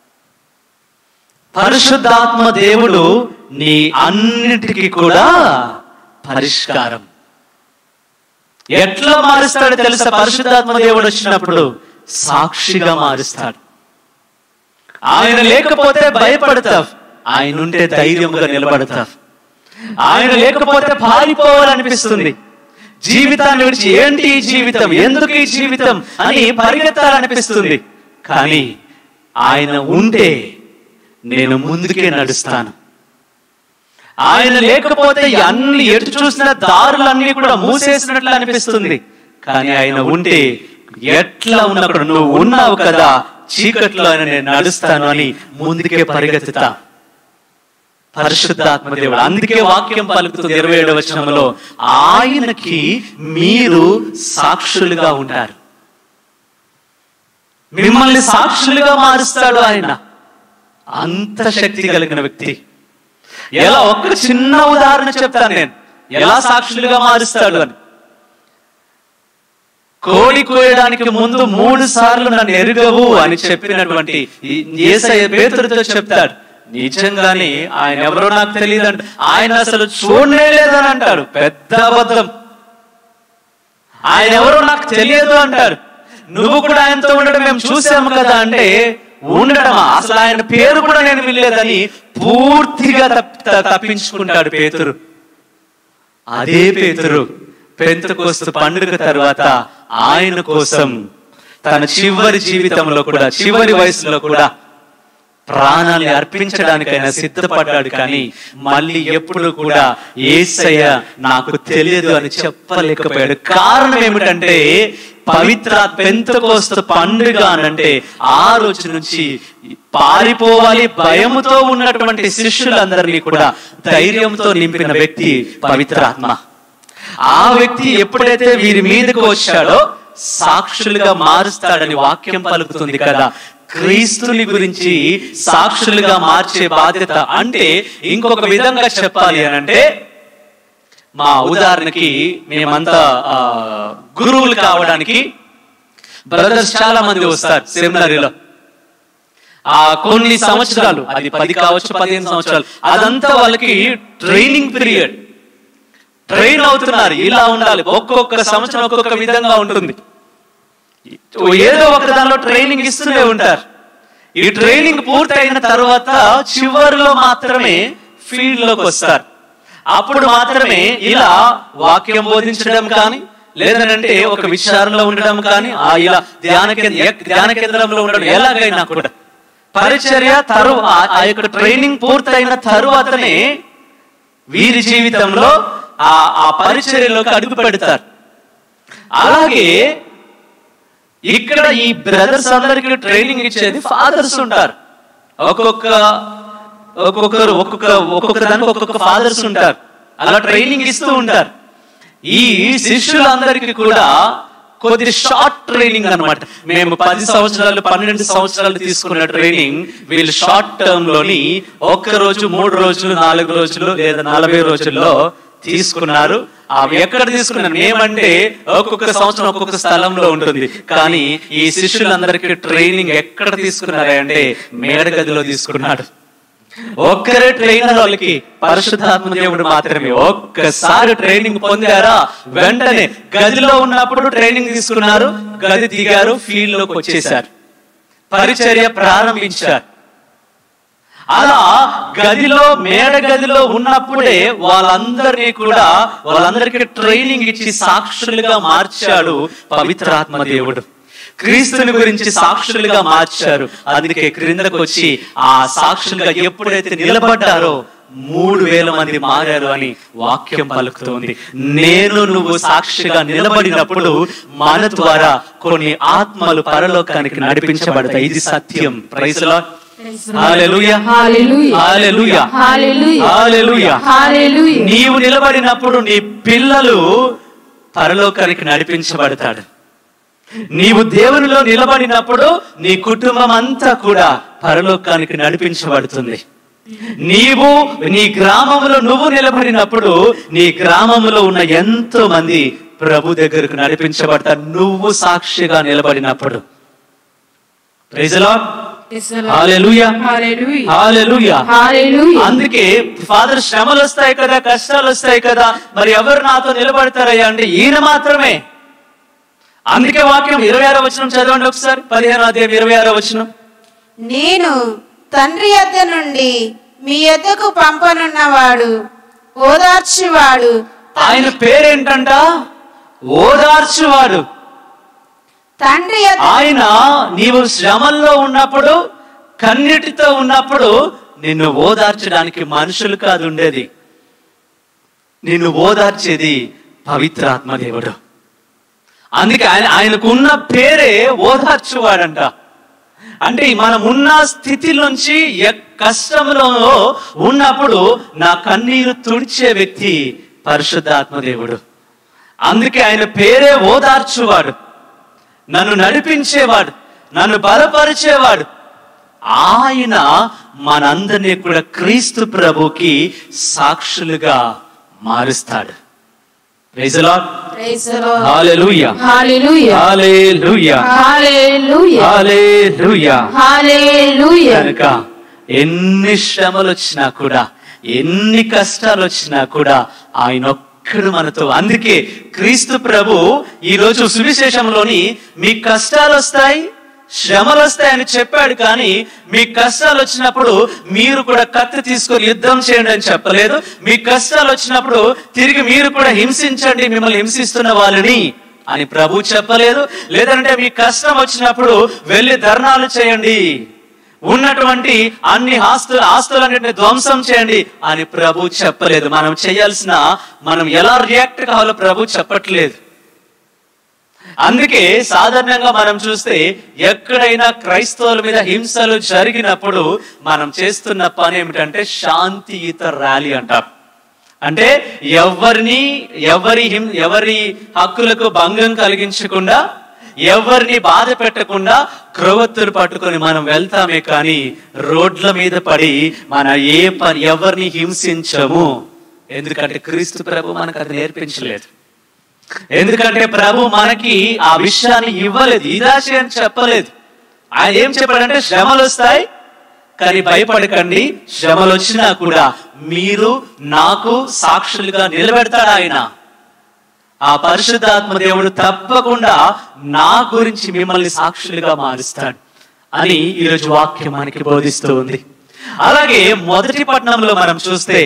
పరిశుద్ధాత్మ దేవుడు నీ అన్నిటికీ కూడా పరిష్కారం ఎట్లా మారుస్తాడో తెలుసా పరిశుద్ధాత్మ దేవుడు వచ్చినప్పుడు సాక్షిగా మారుస్తాడు ఆయన లేకపోతే భయపడతావు ఆయన ఉంటే ధైర్యంగా నిలబడతావు ఆయన లేకపోతే పారిపోవాలనిపిస్తుంది జీవితాన్ని విడిచి ఏంటి ఈ జీవితం ఎందుకు ఈ జీవితం అని పరిగెత్తాలనిపిస్తుంది కానీ ఆయన ఉంటే నేను ముందుకే నడుస్తాను ఆయన లేకపోతే ఈ అన్ని ఎటు చూసిన దారులన్నీ కూడా మూసేసినట్లు అనిపిస్తుంది కానీ ఆయన ఉంటే ఎట్లా ఉన్నప్పుడు నువ్వు ఉన్నావు కదా చీకట్లో ఆయన నేను నడుస్తాను అని ముందుకే పరిగెత్తుతా పరిశుద్ధాత్మ దేవుడు అందుకే వాక్యం పలుకుతుంది ఇరవై ఏడవ వచనంలో ఆయనకి మీరు సాక్షులుగా ఉంటారు మిమ్మల్ని సాక్షులుగా మారుస్తాడు ఆయన అంత శక్తి కలిగిన వ్యక్తి ఎలా ఒక్క చిన్న ఉదాహరణ చెప్తాను నేను ఎలా సాక్షులుగా మారుస్తాడు అని కోడి కోయడానికి ముందు మూడు సార్లు నన్ను ఎరుగవు అని చెప్పినటువంటి ఈ యేసయ్య పేతుడితో చెప్తాడు నిజంగానే ఆయన ఎవరో నాకు తెలియదు అంట ఆయన అసలు చూడనే లేదని అంటాడు పెద్ద అబద్ధం ఆయన ఎవరో నాకు తెలియదు అంటారు నువ్వు కూడా ఆయనతో ఉండడం మేము చూసాము కదా అంటే ఉండడమా అసలు ఆయన పేరు కూడా నేను వినలేదని పూర్తిగా తప్ప- త- తప్పించుకుంటాడు పేతురు అదే పేతురు పెంతకోస్తు పండుగ తర్వాత ఆయన కోసం తన చివరి జీవితంలో కూడా చివరి వయసులో కూడా ప్రాణాన్ని అర్పించడానికైనా సిద్ధపడ్డాడు కానీ మళ్ళీ ఎప్పుడు కూడా ఏసయ్య నాకు తెలియదు అని చెప్పలేకపోయాడు కారణం ఏమిటంటే పవిత్ర పెంతకోస్తు పండుగ అనంటే ఆ రోజు నుంచి పారిపోవాలి భయముతో ఉన్నటువంటి శిష్యులందరినీ కూడా ధైర్యంతో నింపిన వ్యక్తి పవిత్రాత్మ ఆ వ్యక్తి ఎప్పుడైతే వీరి మీదకు వచ్చాడో సాక్షులుగా మారుస్తాడని వాక్యం పలుకుతుంది కదా క్రీస్తుని గురించి సాక్షులుగా మార్చే బాధ్యత అంటే ఇంకొక విధంగా చెప్పాలి అని అంటే మా ఉదాహరణకి మేమంతా ఆ, గురువులు కావడానికి బ్రదర్స్ చాలా మంది వస్తారు సెమినరీలో ఆ కొన్ని సంవత్సరాలు అది పది కావచ్చు పదిహేను సంవత్సరాలు అదంతా వాళ్ళకి ట్రైనింగ్ పీరియడ్ ట్రైన్ అవుతున్నారు ఇలా ఉండాలి ఒక్కొక్క సంవత్సరం ఒక్కొక్క విధంగా ఉంటుంది ఏదో ఒక దానిలో ట్రైనింగ్ ఇస్తూనే ఉంటారు ఈ ట్రైనింగ్ పూర్తయిన తర్వాత చివరిలో మాత్రమే ఫీల్డ్ లోకి వస్తారు అప్పుడు మాత్రమే ఇలా వాక్యం బోధించడం కానీ లేదనంటే ఒక విచారణలో ఉండడం కానీ ఆ ఇలా ధ్యాన కేంద్ర ఎక్- ధ్యాన కేంద్రంలో ఉండడం ఎలాగైనా కూడా పరిచర్య తరువ ఆ- ఆ యొక్క ట్రైనింగ్ పూర్తయిన తరువాతనే వీరి జీవితంలో ఆ ఆ పరిచర్యలోకి అడుగు పెడతారు అలాగే ఇక్కడ ఈ బ్రదర్స్ అందరికి ట్రైనింగ్ ఇచ్చేది ఫాదర్స్ ఉంటారు ఒక్కొక్క ఒక్కొక్కరు ఒక్కొక్క ఒక్కొక్క దానికి ఒక్కొక్క ఫాదర్స్ ఉంటారు అలా ట్రైనింగ్ ఇస్తూ ఉంటారు ఈ శిష్యులందరికీ కూడా కొద్ది షార్ట్ ట్రైనింగ్ అన్నమాట మేము పది సంవత్సరాలు పన్నెండు సంవత్సరాలు తీసుకున్న ట్రైనింగ్ వీళ్ళు షార్ట్ టర్మ్ లోని ఒక్క రోజు మూడు రోజులు నాలుగు రోజులు లేదా నలభై రోజుల్లో తీసుకున్నారు అవి ఎక్కడ తీసుకున్నారు మేమంటే ఒక్కొక్క సంవత్సరం ఒక్కొక్క స్థలంలో ఉంటుంది కానీ ఈ శిష్యులందరికీ ట్రైనింగ్ ఎక్కడ తీసుకున్నారు అంటే మేడగదిలో తీసుకున్నాడు ఒక్కరే ట్రైనర్ వాళ్ళకి పరిశుద్ధాత్మ దేవుడు మాత్రమే ఒక్కసారి ట్రైనింగ్ పొందారా వెంటనే గదిలో ఉన్నప్పుడు ట్రైనింగ్ తీసుకున్నారు గది దిగారు ఫీల్డ్ లోకి వచ్చేసారు పరిచర్య ప్రారంభించారు అలా గదిలో మేడ గదిలో ఉన్నప్పుడే వాళ్ళందరినీ కూడా వాళ్ళందరికీ ట్రైనింగ్ ఇచ్చి సాక్షులుగా మార్చాడు పవిత్రాత్మ దేవుడు క్రీస్తుని గురించి సాక్షులుగా మార్చారు అందుకే క్రిందకు వచ్చి ఆ సాక్షులుగా ఎప్పుడైతే నిలబడ్డారో మూడు వేల మంది మారారు అని వాక్యం పలుకుతోంది నేను నువ్వు సాక్షిగా నిలబడినప్పుడు మన ద్వారా కొన్ని ఆత్మలు పరలోకానికి నడిపించబడతాయి ఇది సత్యం ప్రైజ్లా హల్లెలూయా హల్లెలూయా. Hallelujah hallelujah. హల్లెలూయా హల్లెలూయా. నీవు నిలబడినప్పుడు నీ పిల్లలు పరలోకానికి నడిపించబడతాడు నీవు దేవునిలో నిలబడినప్పుడు నీ కుటుంబం అంతా కూడా పరలోకానికి నడిపించబడుతుంది నీవు నీ గ్రామంలో నువ్వు నిలబడినప్పుడు నీ గ్రామంలో ఉన్న ఎంతో మంది ప్రభు దగ్గరకు నడిపించబడతారు నువ్వు సాక్షిగా నిలబడినప్పుడు Praise the Lord. Hallelujah. Hallelujah. Hallelujah. హల్లెలూయా. అందుకే ఫాదర్ శ్రమలు వస్తాయి కదా కష్టాలు వస్తాయి కదా మరి ఎవరు నాతో నిలబడతారయ్యా అంటే ఈయన మాత్రమే అందుకే వాక్యం ఇరవై ఆరో వచనం చదవండి ఒకసారి పదిహేను అధ్యాయం ఇరవై ఆరో వచనం నేను తండ్రి యొద్ద నుండి మీ యొద్దకు పంపనున్నవాడు ఓదార్చువాడు ఆయన పేరేంటంట ఓదార్చువాడు తండ్రి యొద్ద ఆయన నీవు శ్రమల్లో ఉన్నప్పుడు కన్నిటితో ఉన్నప్పుడు నిన్ను ఓదార్చడానికి మనుషులు కాదు ఉండేది నిన్ను ఓదార్చేది పవిత్రాత్మ దేవుడు అందుకే ఆయన ఆయనకున్న పేరే ఓదార్చువాడంట అంటే మనం ఉన్న స్థితి నుంచి ఎ- కష్టంలో ఉన్నప్పుడు నా కన్నీరు తుడిచే వ్యక్తి పరిశుద్ధాత్మ దేవుడు అందుకే ఆయన పేరే ఓదార్చువాడు నన్ను నడిపించేవాడు నన్ను బలపరిచేవాడు ఆయన మనందరినీ కూడా క్రీస్తు ప్రభుకి సాక్షులుగా మారుస్తాడు Praise the Lord. Praise the Lord. Hallelujah. Hallelujah. Hallelujah. Hallelujah. Hallelujah. హల్లెలూయా. కనుక ఎన్ని శ్రమలు వచ్చినా కూడా ఎన్ని కష్టాలు వచ్చినా కూడా ఆయన ఒక్కడు మనతో అందుకే క్రీస్తు ప్రభు ఈ రోజు సువిశేషంలోని మీ కష్టాలు వస్తాయి శ్రమలు వస్తాయని చెప్పాడు కానీ మీ కష్టాలు వచ్చినప్పుడు మీరు కూడా కత్తి తీసుకొని యుద్ధం చేయండి అని చెప్పలేదు మీ కష్టాలు వచ్చినప్పుడు తిరిగి మీరు కూడా హింసించండి మిమ్మల్ని హింసిస్తున్న వాళ్ళని అని ప్రభు చెప్పలేదు లేదంటే మీ కష్టం వచ్చినప్పుడు వెళ్ళి ధర్నాలు చేయండి ఉన్నటువంటి అన్ని ఆస్తులు ఆస్తులన్నింటిని ధ్వంసం చేయండి అని ప్రభు చెప్పలేదు మనం చేయాల్సిన మనం ఎలా రియాక్ట్ కావాలో ప్రభు చెప్పట్లేదు అందుకే సాధారణంగా మనం చూస్తే ఎక్కడైనా క్రైస్తవుల మీద హింసలు జరిగినప్పుడు మనం చేస్తున్న పని ఏమిటంటే శాంతియుత ర్యాలీ అంటారు అంటే ఎవరిని ఎవరి హిం ఎవరి హక్కులకు భంగం కలిగించకుండా ఎవరిని బాధ పెట్టకుండా క్రొవ్వొత్తులు పట్టుకొని మనం వెళ్తామే కానీ రోడ్ల మీద పడి మన ఏ పని ఎవరిని హింసించము ఎందుకంటే క్రీస్తు ప్రభు మనకు అది నేర్పించలేదు ఎందుకంటే ప్రభు మనకి ఆ విషయాన్ని ఇవ్వలేదు ఇదాచి అని చెప్పలేదు ఆయన ఏం చెప్పాడంటే శ్రమలు వస్తాయి కానీ భయపడకండి శ్రమలు వచ్చినా కూడా మీరు నాకు సాక్షులుగా నిలబెడతాడు ఆయన ఆ పరిశుద్ధాత్మ దేవుడు తప్పకుండా నా గురించి మిమ్మల్ని సాక్షులుగా మారుస్తాడు అని ఈరోజు వాక్యం మనకి బోధిస్తూ ఉంది అలాగే మొదటి పట్టణంలో మనం చూస్తే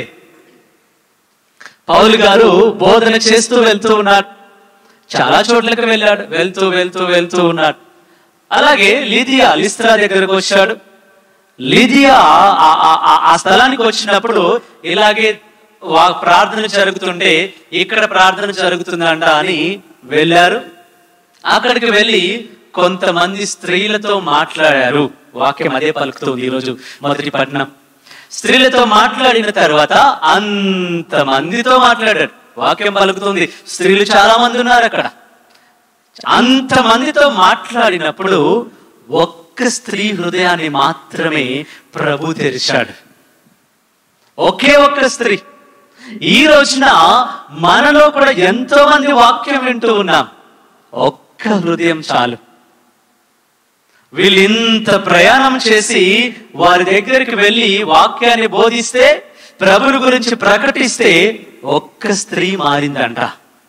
పౌలు గారు బోధన చేస్తూ వెళ్తూ ఉన్నాడు చాలా చోట్లకు వెళ్ళాడు వెళ్తూ వెళ్తూ వెళ్తూ ఉన్నాడు అలాగే లిదియా లిస్త్రా దగ్గరకు వచ్చాడు లిదియా ఆ- ఆ- ఆ- ఆ స్థలానికి వచ్చినప్పుడు ఇలాగే వా- ప్రార్థన జరుగుతుంటే ఇక్కడ ప్రార్థన జరుగుతుందంట అని వెళ్ళారు అక్కడికి వెళ్ళి కొంతమంది స్త్రీలతో మాట్లాడారు వాక్యం అదే పలుకుతుంది ఈరోజు మొదటి పట్టణం స్త్రీలతో మాట్లాడిన తర్వాత అంత మందితో మాట్లాడాడు వాక్యం పలుకుతుంది స్త్రీలు చాలా మంది ఉన్నారు అక్కడ అంత మందితో మాట్లాడినప్పుడు ఒక్క స్త్రీ హృదయాన్ని మాత్రమే ప్రభు తెరిచాడు ఒకే ఒక్క స్త్రీ ఈ రోజున మనలో కూడా ఎంతో మంది వాక్యం వింటూ ఉన్నాం ఒక్క హృదయం చాలు వీళ్ళు ఇంత ప్రయాణం చేసి వారి దగ్గరికి వెళ్ళి వాక్యాన్ని బోధిస్తే ప్రభుని గురించి ప్రకటిస్తే ఒక్క స్త్రీ మారిందంట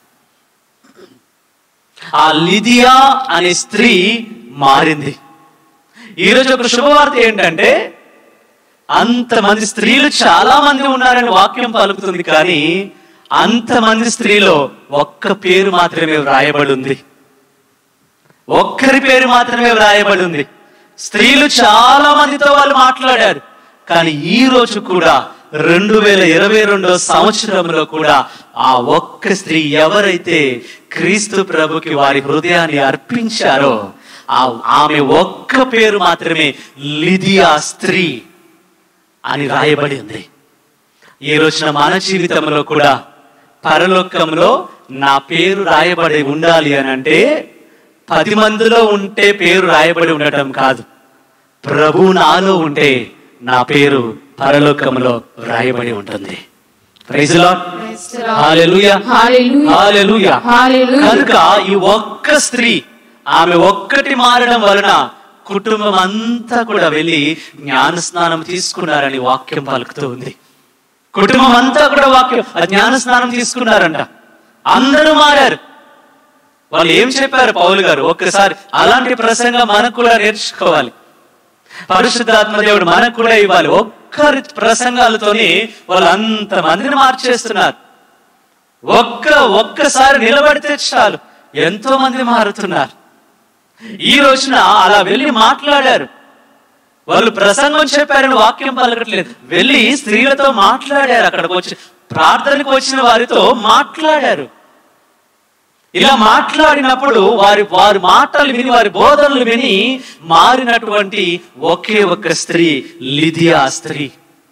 ఆ లిదియా అనే స్త్రీ మారింది ఈరోజు ఒక శుభవార్త ఏంటంటే అంతమంది స్త్రీలు చాలా మంది ఉన్నారని వాక్యం పలుకుతుంది కానీ అంతమంది స్త్రీలో ఒక్క పేరు మాత్రమే వ్రాయబడి ఉంది ఒక్కరి పేరు మాత్రమే వ్రాయబడి ఉంది స్త్రీలు చాలా మందితో వాళ్ళు మాట్లాడారు కానీ ఈ రోజు కూడా రెండు వేల ఇరవై రెండో సంవత్సరంలో కూడా ఆ ఒక్క స్త్రీ ఎవరైతే క్రీస్తు ప్రభుకి వారి హృదయాన్ని అర్పించారో ఆ ఆమె ఒక్క పేరు మాత్రమే లిదియా స్త్రీ అని రాయబడి ఉంది ఈ రోజున మన జీవితంలో కూడా పరలోకంలో నా పేరు రాయబడి ఉండాలి అని అంటే పది మందిలో ఉంటే పేరు రాయబడి ఉండటం కాదు ప్రభు నాలో ఉంటే నా పేరు పరలోకంలో రాయబడి ఉంటుంది Praise the Lord. Hallelujah. Hallelujah. Hallelujah. Hallelujah. కనుక ఈ ఒక్క స్త్రీ ఆమె ఒక్కటి మారడం వలన కుటుంబం అంతా కూడా వెళ్ళి జ్ఞాన స్నానం తీసుకున్నారని వాక్యం పలుకుతూ ఉంది కుటుంబం అంతా కూడా వాక్యం ఆ జ్ఞాన స్నానం తీసుకున్నారంట అందరూ మారారు వాళ్ళు ఏం చెప్పారు పౌలు గారు ఒక్కసారి అలాంటి ప్రసంగం మనకు కూడా నేర్చుకోవాలి పరిశుద్ధాత్మ దేవుడు మనకు కూడా ఇవ్వాలి ఒక్కరి ప్రసంగాలతోని వాళ్ళు అంత మందిని మార్చేస్తున్నారు ఒక్క ఒక్కసారి నిలబడితే చాలు ఎంతో మంది మారుతున్నారు ఈ రోజున అలా వెళ్ళి మాట్లాడారు వాళ్ళు ప్రసంగం చెప్పారని వాక్యం పలకట్లేదు వెళ్ళి స్త్రీలతో మాట్లాడారు అక్కడికి వచ్చి ప్రార్థనకు వచ్చిన వారితో మాట్లాడారు ఇలా మాట్లాడినప్పుడు వారి వారి మాటలు విని వారి బోధనలు విని మారినటువంటి ఒకే ఒక్క స్త్రీ లిదియా స్త్రీ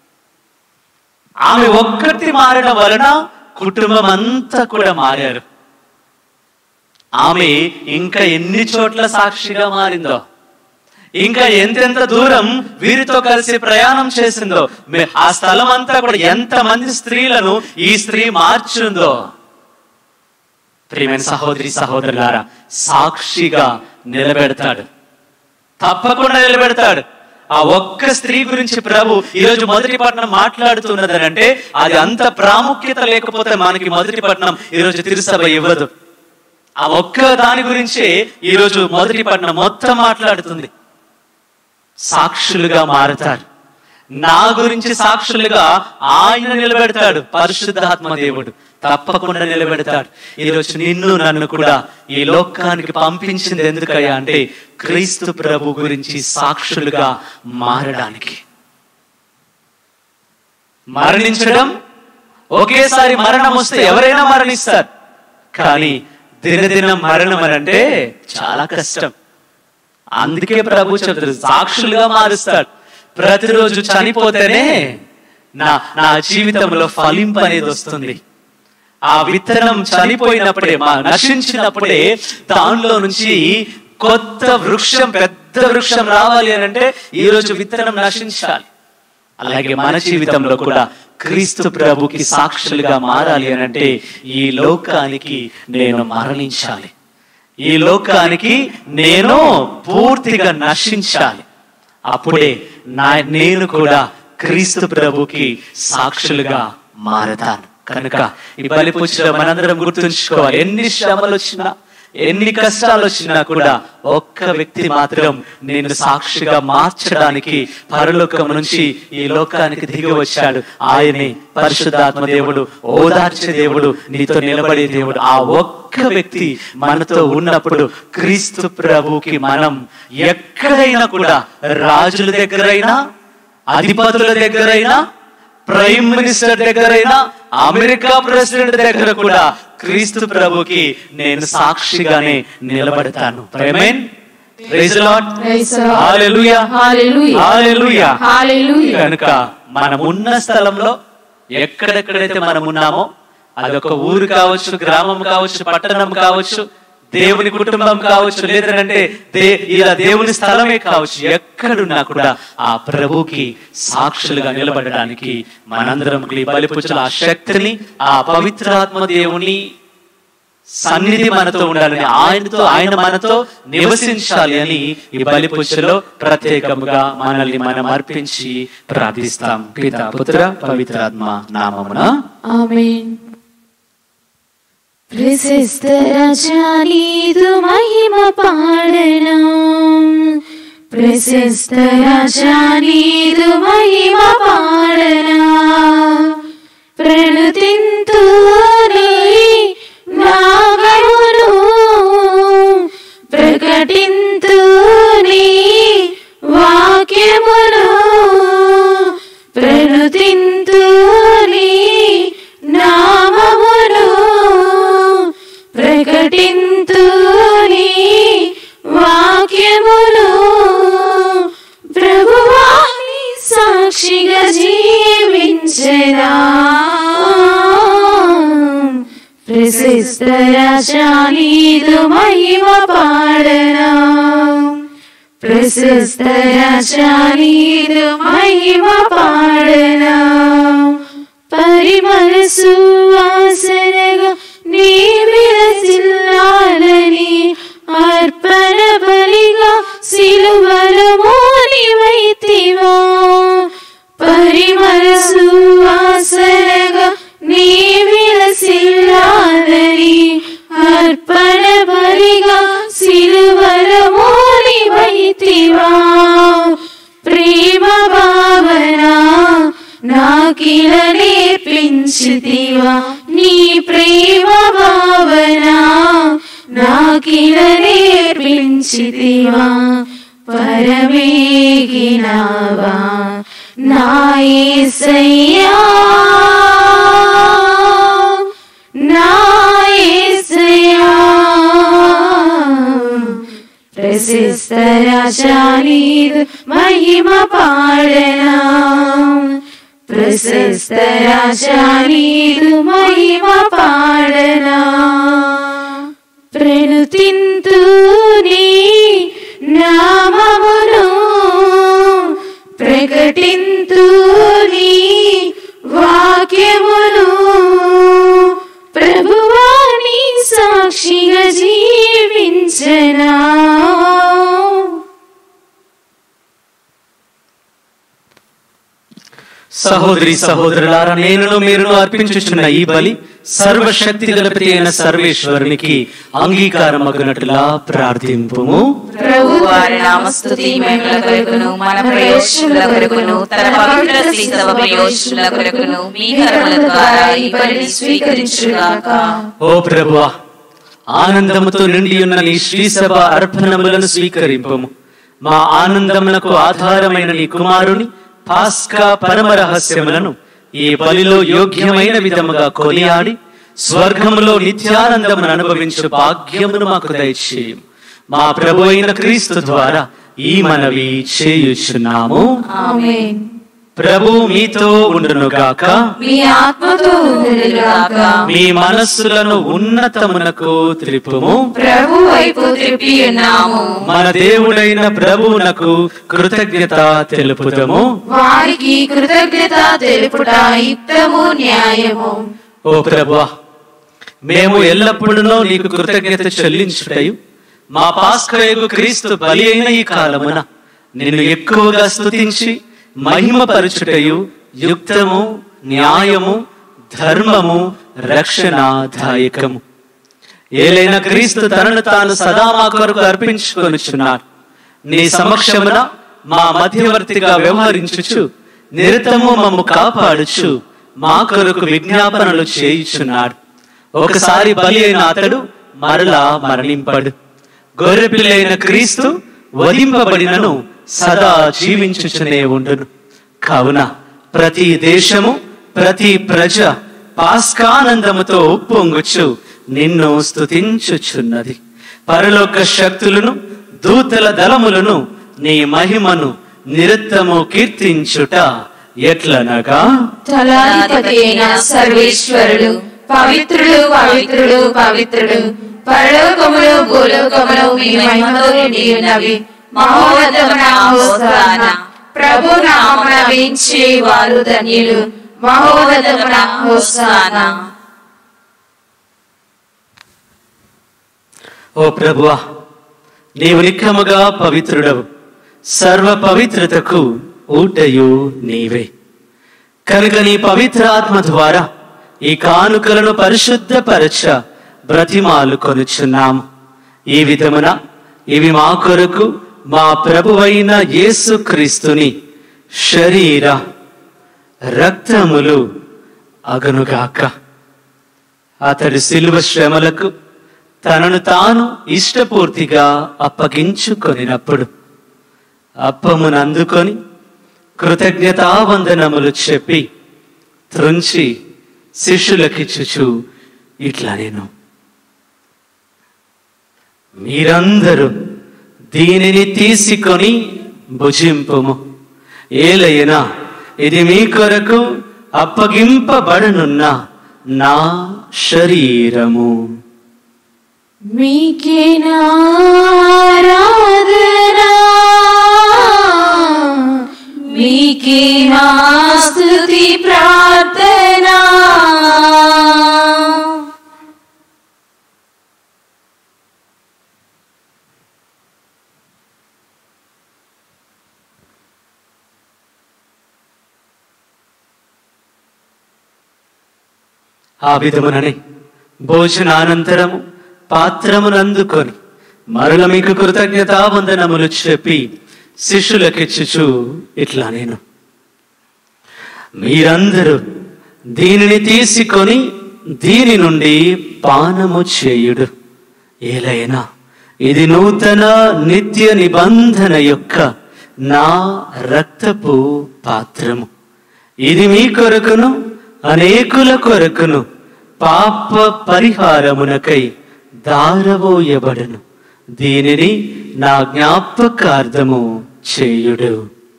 ఆమె ఒక్కటి మారడం వలన కుటుంబం అంతా కూడా మారారు ఆమె ఇంకా ఎన్ని చోట్ల సాక్షిగా మారిందో ఇంకా ఎంతెంత దూరం వీరితో కలిసి ప్రయాణం చేసిందో మే- ఆ స్థలం అంతా కూడా ఎంత మంది స్త్రీలను ఈ స్త్రీ మార్చుందో ప్రియమైన సహోదరి సహోదరులారా సాక్షిగా నిలబెడతాడు తప్పకుండా నిలబెడతాడు ఆ ఒక్క స్త్రీ గురించి ప్రభు ఈ రోజు మొదటి పట్టణం మాట్లాడుతున్నదని అంటే అది అంత ప్రాముఖ్యత లేకపోతే మనకి మొదటి పట్టణం ఈ రోజు తిరుసభ ఇవ్వదు ఆ ఒక్క దాని గురించే ఈ రోజు మొదటి పట్టణం మొత్తం మాట్లాడుతుంది సాక్షులుగా మారతారు నా గురించి సాక్షులుగా ఆయన నిలబెడతాడు పరిశుద్ధాత్మ దేవుడు తప్పకుండా నిలబెడతాడు ఈరోజు నిన్ను నన్ను కూడా ఈ లోకానికి పంపించింది ఎందుకయ్యా అంటే క్రీస్తు ప్రభు గురించి సాక్షులుగా మారడానికి మరణించడం ఒకేసారి మరణం వస్తే ఎవరైనా మరణిస్తారు కానీ దినదినం మరణం అని అంటే చాలా కష్టం అందుకే ప్రభు చెప్తారు సాక్షులుగా మారుస్తాడు ప్రతిరోజు చనిపోతేనే నా నా జీవితంలో ఫలింపు అనేది వస్తుంది ఆ విత్తనం చనిపోయినప్పుడే మా నశించినప్పుడే దానిలో నుంచి కొత్త వృక్షం పెద్ద వృక్షం రావాలి అని అంటే ఈ రోజు విత్తనం నశించాలి అలాగే మన జీవితంలో కూడా క్రీస్తు ప్రభుకి సాక్షులుగా మారాలి అని అంటే ఈ లోకానికి నేను మరణించాలి ఈ లోకానికి నేను పూర్తిగా నశించాలి అప్పుడే నా నేను కూడా క్రీస్తు ప్రభుకి సాక్షులుగా మారతాను కనుక ఈ బలిపూజలో మనందరం గుర్తుంచుకోవాలి ఎన్ని శ్రమలు వచ్చినా ఎన్ని కష్టాలు వచ్చినా కూడా ఒక్క వ్యక్తి మాత్రం నేను సాక్షిగా మార్చడానికి పరలోకం నుంచి ఈ లోకానికి దిగి వచ్చాడు ఆయనే పరిశుద్ధాత్మ దేవుడు ఓదార్చే దేవుడు నీతో నిలబడే దేవుడు ఆ ఒక్క వ్యక్తి మనతో ఉన్నప్పుడు క్రీస్తు ప్రభుకి మనం ఎక్కడైనా కూడా రాజుల దగ్గరైనా అధిపతుల దగ్గరైనా ప్రైమ్ మినిస్టర్ దగ్గరైనా అమెరికా ప్రెసిడెంట్ దగ్గర కూడా క్రీస్తు ప్రభుకి నేను సాక్షిగానే నిలబడతాను ప్రేమేన్ Praise the Lord. Praise the Lord. Hallelujah. Hallelujah. Hallelujah. Hallelujah. కనుక మనం ఉన్న స్థలంలో ఎక్కడెక్కడైతే మనం ఉన్నామో అదొక ఊరు కావచ్చు గ్రామం కావచ్చు పట్టణం కావచ్చు దేవుని కుటుంబం కావచ్చు లేదంటే దే ఇలా దేవుని స్థలమే కావచ్చు ఎక్కడున్నా కూడా ఆ ప్రభుకి సాక్షులుగా నిలబడడానికి మనందరం ఈ బలిపుచ్చుల ఆ శక్తిని ఆ పవిత్రాత్మ దేవుని సన్నిధి మనతో ఉండాలని ఆయనతో ఆయన మనతో నివసించాలి అని ఈ బలిపుచ్చలో ప్రత్యేకముగా మనల్ని మనం అర్పించి ప్రార్థిస్తాం పిత పుత్ర పవిత్రాత్మ నామమున ఆమేన్ ప్రశస్త రజానీదు మహిమ పాడనం ప్రశస్త రజానీదు మహిమ పాడనా ప్రణుతింతు నీ నాగమును ప్రకటింతు నీ వాక్యమును ప్రణుతింతు ప్రశస్త రాజానీదు మహిమ పాడనా ప్రశస్త రాజానీదు మహిమ పాడనా పరిమళ సువాసనగా నీ విలసిల్లాలని అర్పణ బలిగా సిలువలో మోనివైతివా పరిమళ సువాసనగా నీ విలసిల్లాలని అర్పణ బలిగా సిలువలో మోనివైతివా ప్రేమ భావన నాకిల నేర్పించితివా నీ ప్రేమ భావన నాకిల నేర్పించితివా పరమేగినావా నా యేసయ్యా నా యేసయ్యా ప్రశస్త రాజానీదు మహిమ పాడనా ప్రశస్త రాజానీదు మహిమ పాడనా ప్రణుతింతూని నామమును ప్రకటింతూని వాక్యమును ప్రభువాని సాక్షిగా జీవించనా సహోదరి సహోదరులారా నేను మీరును అర్పించుచున్న ఈ బలి సర్వశక్తి గలపతి అయిన సర్వేశ్వరునికి అంగీకారం అగునట్లా ప్రార్థింపుము ప్రభు వారి నామస్తుతి మహిమల కొరకును మన ప్రయోజనుల కొరకును తన పవిత్ర శ్రీసభ ప్రయోజనుల కొరకును మీ కర్మల ద్వారా ఈ బలిని స్వీకరించుగాక ఓ ప్రభువా ఆనందముతో నిండి ఉన్న నీ శ్రీసభ అర్పణములను స్వీకరింపము మా ఆనందములకు ఆధారమైన నీ కుమారుని పాస్కా పరమ రహస్యములను ఈ బలిలో యోగ్యమైన విధముగా కొనియాడి స్వర్గములో నిత్యానందమును అనుభవించు భాగ్యమును మాకు దయచేయం మా ప్రభు అయిన క్రీస్తు ద్వారా ఈ మనవి చేయుచున్నాము ఆమేన్ ప్రభు మీతో ఉండునుగాక మీ ఆత్మతో ఉండుగాక మీ మనస్సులను ఉన్నతమునకు త్రిప్పుము ప్రభు వైపు త్రిప్పి ఉన్నాము మన దేవుడైన ప్రభువునకు కృతజ్ఞత తెలుపుదము వారికి కృతజ్ఞత తెలుపుట యుక్తము న్యాయము ఓ ప్రభువా మేము ఎల్లప్పుడూ నీకు కృతజ్ఞత చెల్లించుటయు మా పాస్కయకు క్రీస్తు బలి అయిన ఈ కాలమున నిన్ను ఎక్కువగా స్తుతించి మహిమపరచుటయు యుక్తము న్యాయము ధర్మము రక్షణాదాయకము ఏలైన క్రీస్తు తనను తాను సదా మా కొరకు అర్పించుకొనుచున్నాడు నీ సమక్షమున మా మధ్యవర్తిగా వ్యవహరించుచు నిరతము మమ్ము కాపాడుచు మా కొరకు విజ్ఞాపనలు చేయుచున్నాడు ఒకసారి బలి అయిన అతడు మరలా మరణింపడు గొర్రెపిల్లైన క్రీస్తు వధింపబడినను సదా జీవించుచునే ఉండును కావున ప్రతి దేశము ప్రతి ప్రజ పాస్కానందముతో ఉప్పొంగుచు నిన్ను స్తుతించుచున్నది పరలోక శక్తులను దూతల దళములను నీ మహిమను నిరత్తము కీర్తించుట ఎట్లనగా తలాధిపతి అయిన సర్వేశ్వరుడు పవిత్రుడు పవిత్రుడు పవిత్రుడు పరలోకములు భూలోకములు మీ మహిమతో నిండి ఉన్నవి మహోన్నతమున హోసాన ప్రభు నామమున వేంచే వారు ధన్యులు మహోన్నతమున హోసాన ఓ ప్రభువా నీవు నిక్కముగా పవిత్రుడవు సర్వ పవిత్రతకు ఊటయు నీవే కనుక నీ పవిత్ర ఆత్మ ద్వారా ఈ కానుకలను పరిశుద్ధపరచ బ్రతిమాలు కొనుచున్నాము ఈ విధమున ఇవి మా కొరకు మా ప్రభువైన యేసుక్రీస్తుని శరీర రక్తములు అగనుగాక అతడు శిలువ శ్రమలకు తనను తాను ఇష్టపూర్తిగా అప్పగించుకొనినప్పుడు అప్పమును అందుకొని కృతజ్ఞతావందనములు చెప్పి త్రుంచి శిష్యులకిచ్చుచు ఇట్లా నేను మీరందరూ దీనిని తీసుకొని భుజింపుము ఏలైనా ఇది మీ కొరకు అప్పగింపబడనున్న నా శరీరము మీకే నారాధనా మీకే మా స్తుతి ప్రార్థనా ఆ విధముననే భోజనానంతరము పాత్రమునందుకొని మరల మీకు కృతజ్ఞతా వందనములు చెప్పి శిష్యులకిచ్చుచు ఇట్లా నేను మీరందరూ దీనిని తీసుకొని దీని నుండి పానము చేయుడు ఏలైనా ఇది నూతన నిత్య నిబంధన యొక్క నా రక్తపు పాత్రము ఇది మీ కొరకును అనేకుల కొరకును పాప పరిహారమునకై దారవోయబడును దీనిని నా జ్ఞాపకార్థము చేయుడు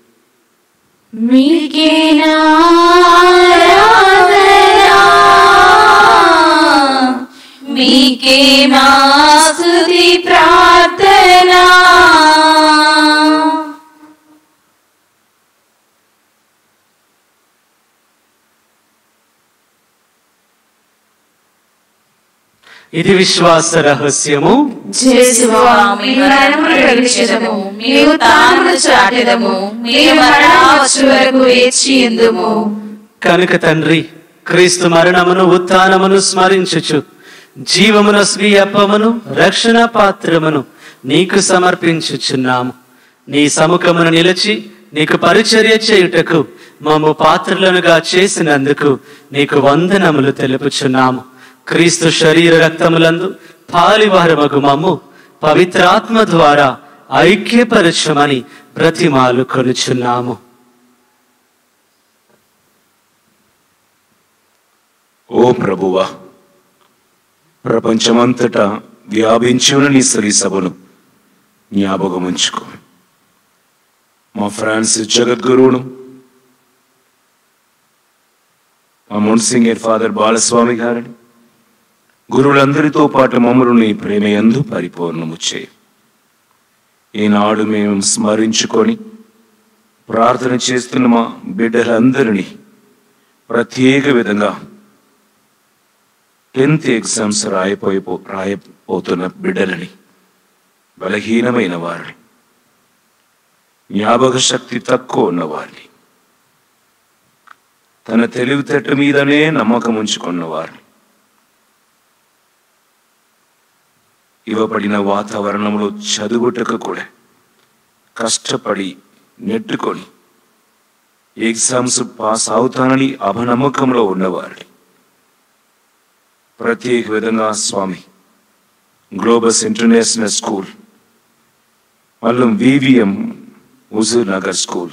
మీకే నారాధనా మీకే మా స్తుతి ప్రార్థనా ఇది విశ్వాస రహస్యము చేసువా మీ మరణమును ప్రకటించదము మీ ఉత్థానమును చాటెదము మీ మరణం వచ్చు వరకు వేచి ఎందుము కనుక తండ్రి క్రీస్తు మరణమును ఉత్థానమును స్మరించుచు జీవమున స్వీయ అప్పమును రక్షణ పాత్రమును నీకు సమర్పించుచున్నాము నీ సముఖమును నిలిచి నీకు పరిచర్య చేయుటకు మమ్ము పాత్రలనుగా చేసినందుకు నీకు వందనములు తెలుపుచున్నాము క్రీస్తు శరీర రక్తములందు పాలివారమగు మమ్ము పవిత్రాత్మ ద్వారా ఐక్యపరచమని బ్రతిమాలు కొనుచున్నాము ఓ ప్రభువా ప్రపంచమంతటా వ్యాపించి ఉన్న నీ శ్రీ సభను జ్ఞాపకం ఉంచుకో మా ఫ్రాన్సిస్ జగద్గురువును మా మున్సింగర్ ఫాదర్ బాలస్వామి గారిని గురువులందరితో పాటు మమ్మల్ని నీ ప్రేమయందు పరిపూర్ణము చేయి ఈనాడు మేము స్మరించుకొని ప్రార్థన చేస్తున్న మా బిడ్డలందరినీ ప్రత్యేక విధంగా టెన్త్ ఎగ్జామ్స్ రాయపోయి రాయపోతున్న బిడ్డలని బలహీనమైన వారిని జ్ఞాపక శక్తి తక్కువ ఉన్న వారిని తన తెలివితేట మీదనే నమ్మకం ఉంచుకున్న వారిని ఇవ్వబడిన వాతావరణంలో చదువుటకు కూడా కష్టపడి నెట్టుకొని ఎగ్జామ్స్ పాస్ అవుతానని అపనమ్మకంలో ఉన్నవారిని ప్రత్యేక విధంగా Swami Globus international school Mallam VVM Huzur Nagar school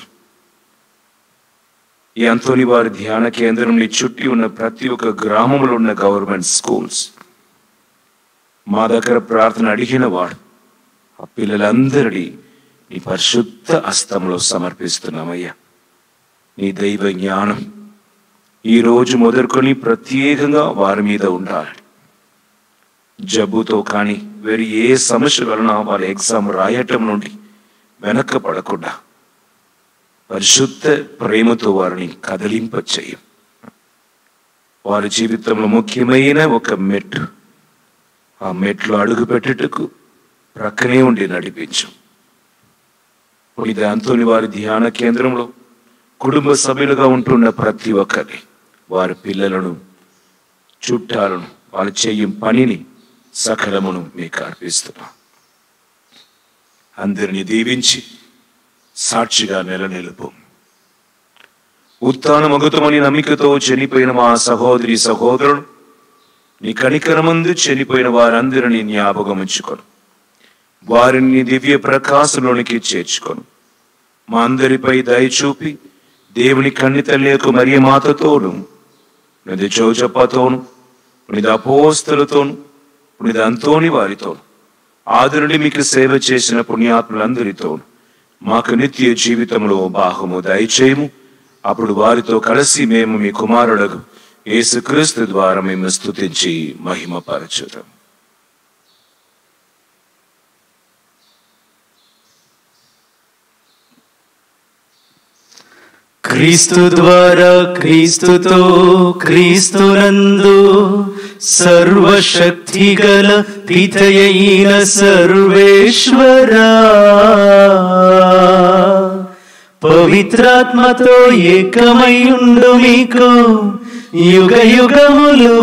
ఈ అంతోని వారి ధ్యాన కేంద్రంని చుట్టి ఉన్న ప్రతి ఒక్క గ్రామంలో ఉన్న గవర్నమెంట్ స్కూల్స్ మా దగ్గర ప్రార్థన అడిగిన వాడు ఆ పిల్లలందరినీ నీ పరిశుద్ధ హస్తంలో సమర్పిస్తున్నామయ్యా నీ దైవ జ్ఞానం ఈ రోజు మొదలుకొని ప్రత్యేకంగా వారి మీద ఉండాలి జబ్బుతో కానీ వేరే ఏ సమస్య వలన వాళ్ళ ఎగ్జామ్ రాయటం నుండి వెనక్క పడకుండా పరిశుద్ధ ప్రేమతో వారిని కదిలింప చేయం వారి జీవితంలో ముఖ్యమైన ఒక మెట్టు ఆ మెట్లు అడుగు పెట్టుటకు ప్రక్కనే ఉండి నడిపించు ఇది అంతోని వారి ధ్యాన కేంద్రంలో కుటుంబ సభ్యులుగా ఉంటున్న ప్రతి ఒక్కరిని వారి పిల్లలను చుట్టాలను వాళ్ళు చెయ్యం పనిని సకలమును మీకు అర్పిస్తున్నాం అందరిని దీవించి సాక్షిగా నెలనిలుపు ఉత్తాన మగుతమని నమ్మికతో చనిపోయిన మా సహోదరి సహోదరుడు నీ కనికరమందు చనిపోయిన వారందరినీ జ్ఞాపకం ఉంచుకొను వారిని దివ్య ప్రకాశంలోనికి చేర్చుకొను మా అందరిపై దయ చూపి దేవుని కన్ని తల్లి యొక్క మరియ మాతతోను నిధి చౌచప్పతోను నిధి అపోస్తలతోను నిధి అంతోని వారితోను ఆదరుని మీకు సేవ చేసిన పుణ్యాత్ములందరితోను మాకు నిత్య జీవితంలో బాహము దయచేయము అప్పుడు వారితో కలిసి మేము మీ కుమారులకు యేసుక్రీస్తు ద్వారా మేము స్తుతించి మహిమపరచుదాం క్రీస్తు ద్వారా క్రీస్తుతో క్రీస్తునందు సర్వశక్తి గల పితయైన సర్వేశ్వరా పవిత్రాత్మతో ఏకమయుండు మీకు యుగ యుగములు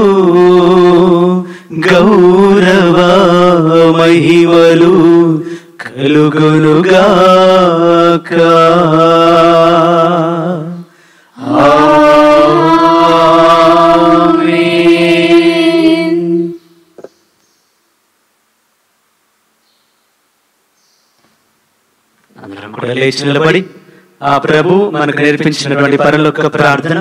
గౌరవ మహిమలు కలుగునుగాక అందరం కూడా లేచి నిలబడి ఆ ప్రభు మనకు నేర్పించినటువంటి పరలోక ప్రార్థన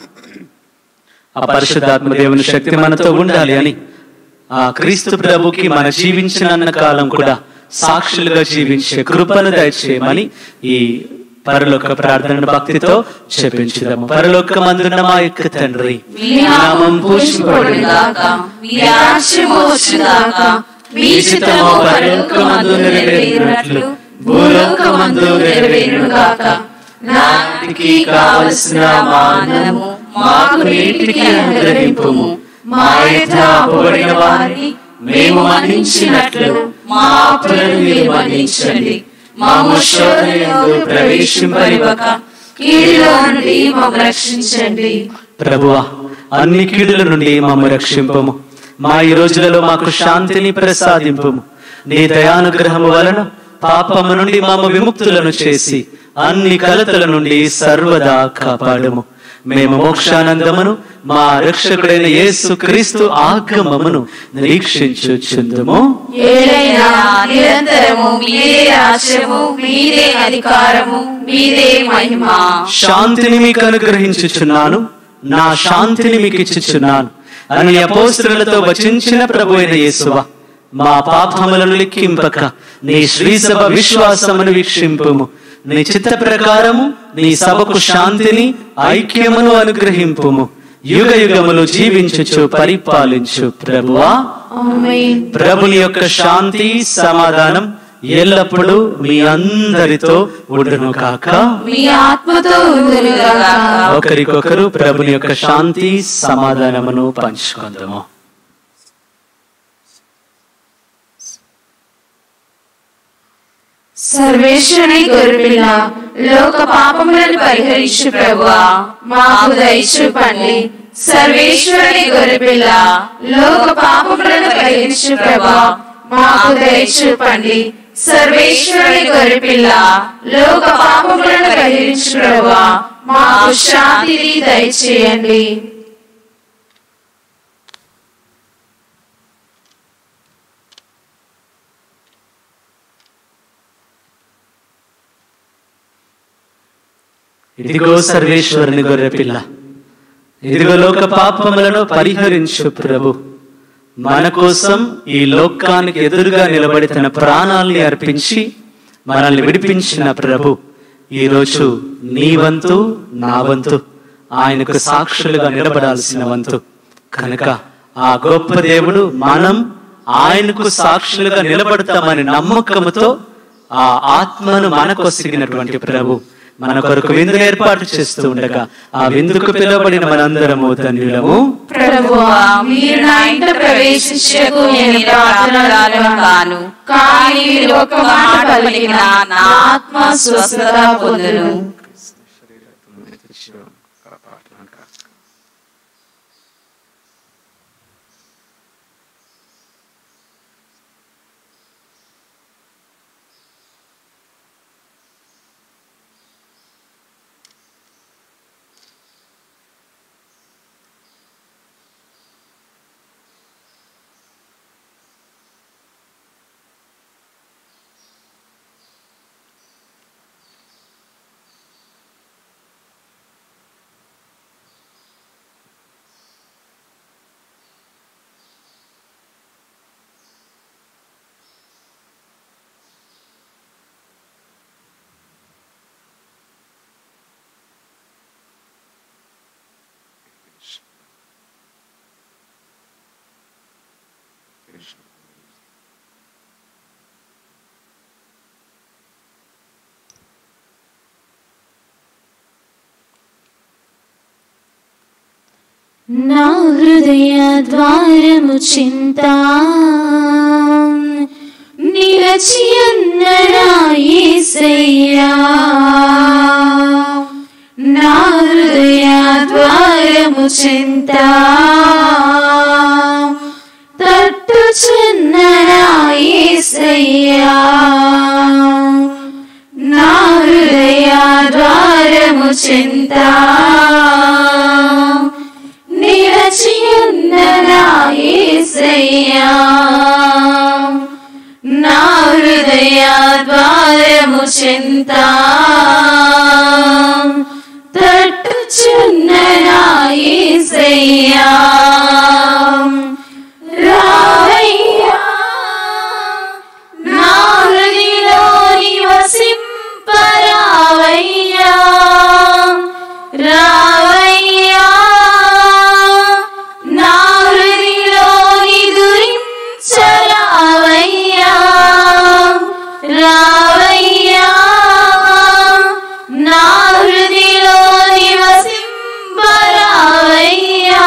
ఆ పరిశుద్ధాత్మ దేవుని శక్తి మనతో ఉండాలి అని ఆ క్రీస్తు ప్రభుకి మన జీవించినన్న కాలం కూడా సాక్షులుగా జీవించే కృపను దయచేయమని ఈ పరలోక ప్రార్థన భక్తితో చెప్పించుదాము పరలోక మందున్న మా యొక్క తండ్రి మీ నామం పూజింపబడుగాక మీ రాజ్యం వచ్చుగాక మీ చిత్తము పరలోకమందు నెరవేరినట్లు భూలోకమందు నెరవేరుగాక నాటికి కావలసిన మానము మాకు నేటికి అనుగ్రహింపుము మా యథాపబడిన వారిని మేము మన్నించినట్లు మా అప్పులను మీరు మన్నించండి మా శోధనయందు ప్రవేశింపనివ్వక కీడులో నుండి మమ్మ రక్షించండి ప్రభువా అన్ని కీడుల నుండి మమ్మ రక్షింపము మా ఈ రోజులలో మాకు శాంతిని ప్రసాదింపము నీ దయానుగ్రహము వలన పాపము నుండి మమ్మ విముక్తులను చేసి అన్ని కలతల నుండి సర్వదా కాపాడము మేము మోక్షానందమును మా రక్షకుడైన యేసు క్రీస్తు ఆగమమును నిరీక్షించుచుందుము ఏలైనా నిరంతరము మీరే రాజ్యము మీరే అధికారము మీరే మహిమ శాంతిని మీకు అనుగ్రహించుచున్నాను నా శాంతిని మీకు ఇచ్చుచున్నాను అని అపోస్తులతో వచించిన ప్రభు అయిన యేసువ మా పాపములను లెక్కింపక నీ శ్రీసభ విశ్వాసమును వీక్షింపుము నీ చిత్త ప్రకారము నీ సభకు శాంతిని ఐక్యమును అనుగ్రహింపుము యుగ యుగములు జీవించుచు పరిపాలించు ప్రభువా ప్రభుని యొక్క శాంతి సమాధానం ఎల్లప్పుడూ మీ అందరితో ఉండును కాక మీ ఆత్మతో ఉందురుగాక ఒకరికొకరు ప్రభుని యొక్క శాంతి సమాధానమును పంచుకుందాము సర్వేశ్వరుని గొర్రెపిల్ల లోక పాపములను పరిహరించు ప్రభువా మాకు దయచూపండి సర్వేశ్వరుని గొర్రెపిల్ల లోక పాపములను పరిహరించు ప్రభువా మాకు దయచూపండి సర్వేశ్వరుని గొర్రెపిల్ల లోక పాపములను పరిహరించు ప్రభువా మాకు శాంతిని దయచేయండి ఇదిగో సర్వేశ్వరుని గొర్రెపిల్ల ఇదిగో లోక పాపములను పరిహరించు ప్రభు మన కోసం ఈ లోకానికి ఎదురుగా నిలబడి తన ప్రాణాల్ని అర్పించి మనల్ని విడిపించిన ప్రభు ఈరోజు నీ వంతు నా వంతు ఆయనకు సాక్షులుగా నిలబడాల్సిన వంతు కనుక ఆ గొప్ప దేవుడు మనం ఆయనకు సాక్షులుగా నిలబడతామని నమ్మకముతో ఆ ఆత్మను మనకొసిగినటువంటి ప్రభు మన కొరకు విందు ఏర్పాటు చేస్తూ ఉండగా ఆ విందుకు పిలువబడిన మనందరము ధన్యులము ప్రభువా మీరు నా ఇంట ప్రవేశించకు నేను ప్రార్థనలను కాను కానీ మీరు ఒక మాట పలికిన నా ఆత్మ స్వస్థత పొందును నా హృదయ ద్వారము చింత నిలచియున్నరాయేసయ్యా నా హృదయ ద్వారము చింత తట్టుచున్నరాయేసయ్యా నా హృదయ ద్వారము చింత నిలచియున్నరాయేసయ్యా నా హృదయ ద్వారము చింత తట్టుచున్నరాయేసయ్యా రావయ్యా నా హృదిలో నివసింపరావయ్యా రావయ్యా నా హృదిలో నిదురించరావయ్యా రావయ్యా నా హృదిలో నివసింపరావయ్యా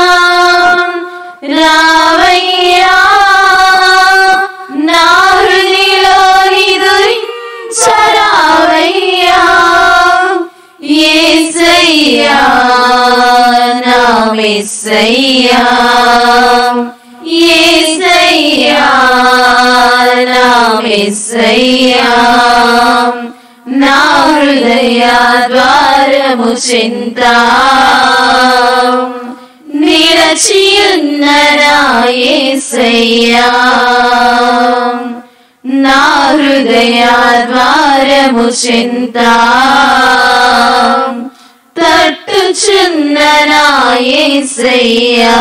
రావయ్యా నా హృదిలో నిదురించరావయ్యా యేసయ్యా నా మెస్సయ్యా యేసయ్యా నా మెస్సయ్యా నా హృదయ ద్వారము చింత నిలచియున్నరాయేసయ్యా నా హృదయ ద్వారము చింత తట్టుచున్నరాయేసయ్యా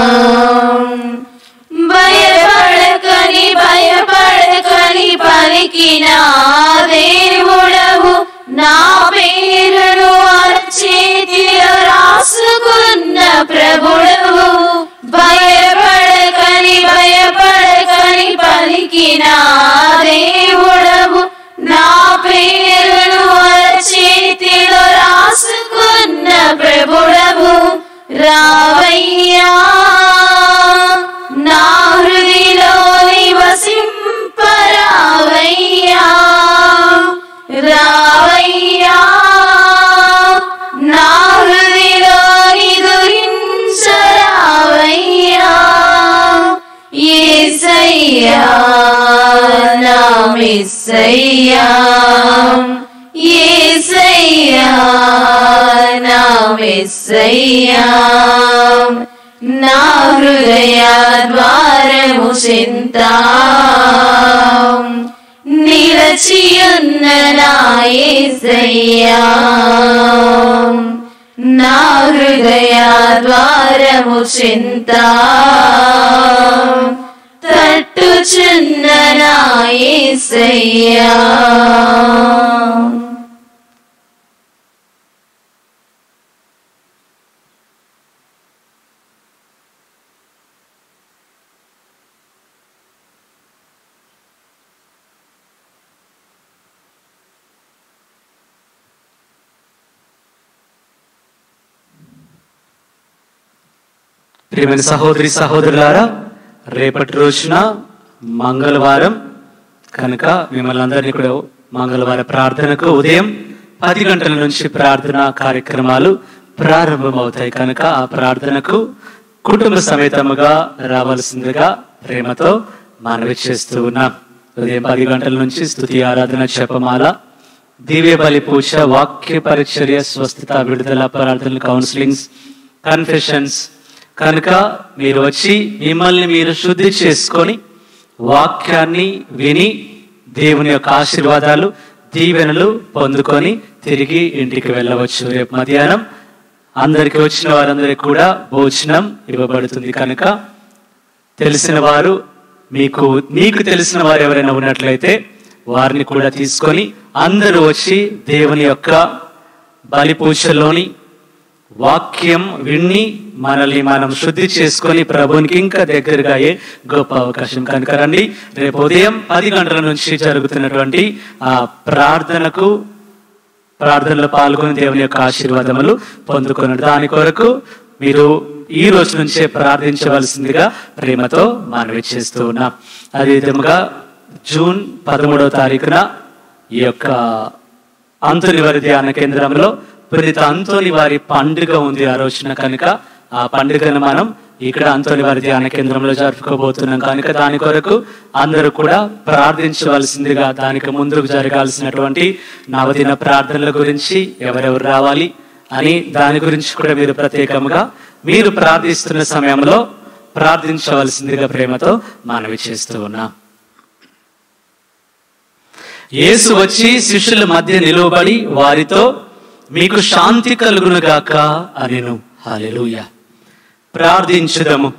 భయపడకని భయపడకని పలికిన దేవుడవు నా పేరును అరచేతిలో రాసుకున్న ప్రభుడవు భయపడకని భయపడకని పలికిన దేవుడవు నా పేరును అరచేతిలో రాసుకున్న ప్రభుడవు రావయ్యా నా హృదిలో నివసింపరావయ్యా రావయ్యా నా హృదిలో నిదురించరావయ్యా యేసయ్యా నా మెస్సయ్యా యేసయ్యా నా మెస్సయ్యా నా హృదయ ద్వారము చింత నిలచియున్న నా యేసయ్యా నా హృదయ ద్వారము చింత తట్టుచున్న నా యేసయ్యా ప్రియమైన సహోదరి సహోదరులారా రేపటి రోజున మంగళవారం కనుక మిమ్మల్ని అందరినీ కూడా మంగళవారం ప్రార్థనకు ఉదయం పది గంటల నుంచి ప్రార్థన కార్యక్రమాలు ప్రారంభమవుతాయి కనుక ఆ ప్రార్థనకు కుటుంబ సమేతముగా రావాల్సిందిగా ప్రేమతో మనవి చేస్తూ ఉన్నాం ఉదయం పది గంటల నుంచి స్తుతి ఆరాధన జపమాల దివ్య బలి పూజ వాక్య పరిచర్య స్వస్థత విడుదల ప్రార్థనలు కౌన్సిలింగ్స్ కన్ఫెషన్స్ కనుక మీరు వచ్చి మిమ్మల్ని మీరు శుద్ధి చేసుకొని వాక్యాన్ని విని దేవుని యొక్క ఆశీర్వాదాలు దీవెనలు పొందుకొని తిరిగి ఇంటికి వెళ్ళవచ్చు రేపు మధ్యాహ్నం అందరికి వచ్చిన వారందరికీ కూడా భోజనం ఇవ్వబడుతుంది కనుక తెలిసిన వారు మీకు మీకు తెలిసిన వారు ఎవరైనా ఉన్నట్లయితే వారిని కూడా తీసుకొని అందరూ వచ్చి దేవుని యొక్క బలి పూజలోని వాక్యం విన్ని మనల్ని మనం శుద్ధి చేసుకొని ప్రభునికి ఇంకా దగ్గరగా అయ్యే గొప్ప అవకాశం కనుక రండి రేపు ఉదయం పది గంటల నుంచి జరుగుతున్నటువంటి ఆ ప్రార్థనకు ప్రార్థనలో పాల్గొని దేవుని యొక్క ఆశీర్వాదములు పొందుకున్నారు దాని కొరకు మీరు ఈ రోజు నుంచే ప్రార్థించవలసిందిగా ప్రేమతో మనవి చేస్తూ ఉన్నాం అదే విధముగా జూన్ పదమూడవ తారీఖున ఈ యొక్క అంతుని వారి ధ్యాన కేంద్రంలో పునీత అంతోని వారి పండుగ ఉంది ఆ రోజున కనుక ఆ పండుగను మనం ఇక్కడ అంతోని వారి ధ్యాన కేంద్రంలో జరుపుకోబోతున్నాం కనుక దాని కొరకు అందరూ కూడా ప్రార్థించవలసిందిగా దానికి ముందుకు జరగాల్సినటువంటి నవదిన ప్రార్థనల గురించి ఎవరెవరు రావాలి అని దాని గురించి కూడా మీరు ప్రత్యేకంగా మీరు ప్రార్థిస్తున్న సమయంలో ప్రార్థించవలసిందిగా ప్రేమతో మనవి చేస్తూ ఉన్నాం యేసు వచ్చి శిష్యుల మధ్య నిలువబడి వారితో మీకు శాంతి కలుగును గాక అనెను హల్లెలూయా ప్రార్థించుదము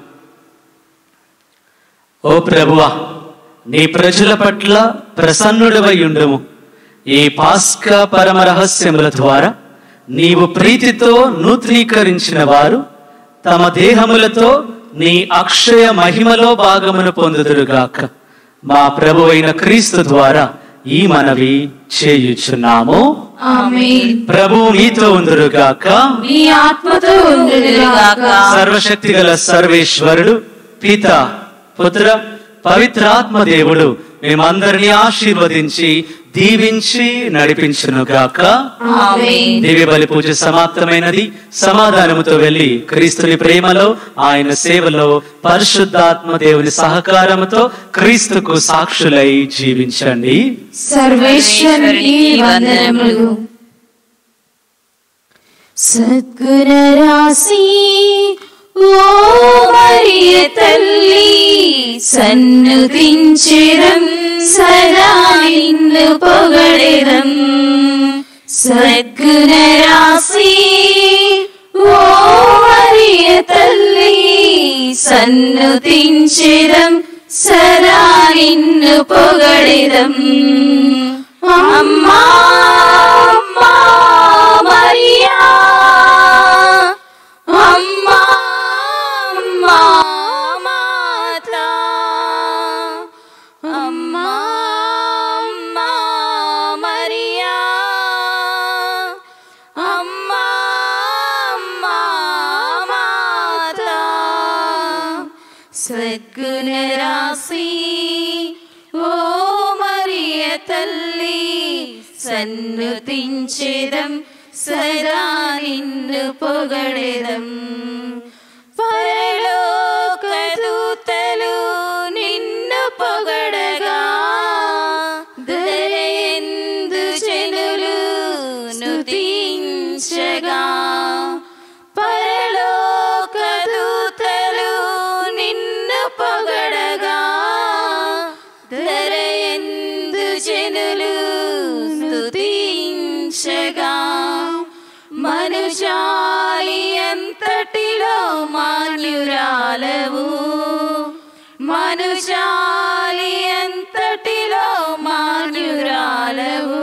ఓ ప్రభువా నీ ప్రజల పట్ల ప్రసన్నుడవై ఉండుము ఈ పాస్కా పరమ రహస్యముల ద్వారా నీవు ప్రీతితో నూతనీకరించిన వారు తమ దేహములతో నీ అక్షయ మహిమలో భాగమును పొందుదురుగాక మా ప్రభు అయిన క్రీస్తు ద్వారా ఈ మనవి చేయుచున్నాము ఆమేన్ ప్రభు మీతో ఉందురుగాక నీ ఆత్మతో ఉండుగాక సర్వశక్తి గల సర్వేశ్వరుడు పిత పుత్ర పవిత్రాత్మ దేవుడు మేమందరినీ ఆశీర్వదించి దీవించి నడిపించునుగాక ఆమేన్ దివ్య బలి పూజ సమాప్తమైనది సమాధానముతో వెళ్ళి క్రీస్తుని ప్రేమలో ఆయన సేవలో పరిశుద్ధాత్మ దేవుని సహకారముతో క్రీస్తుకు సాక్షులై జీవించండి సర్వేశ్వరుని వందనములు సద్గుణ రాశి ఓ మరియ తల్లి సన్నుతించెదం సదా నిన్ను పొగడెదం సద్గుణ రాశి ఓ మరియ తల్లి సన్నుతించెదం సదా నిన్ను పొగడెదం అమ్మా అమ్మా మరియా అమ్మా అమ్మా మాతా అమ్మా అమ్మా మరియా అమ్మా అమ్మా మాతా సద్గుణ రాశి ఓ మరియ తల్లి సన్నుతించెదం సదా నిన్ను పొగడెదం పరలోక దూతలు నిన్ను పొగడగా దయందు జనులు నుతించగా పరలోక దూతలు నిన్ను పొగడగా ధరయందు జనులు స్తుతించగా మనుజాలి అంతటిలో మాన్యురాలవు మనుజాలి అంతటిలో మాన్యురాలవు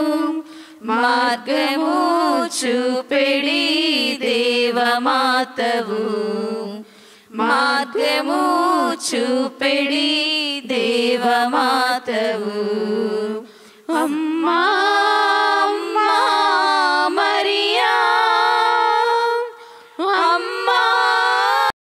మార్గము చూపెడి దేవమాతవు మార్గము చూపెడి దేవమాతవు అమ్మా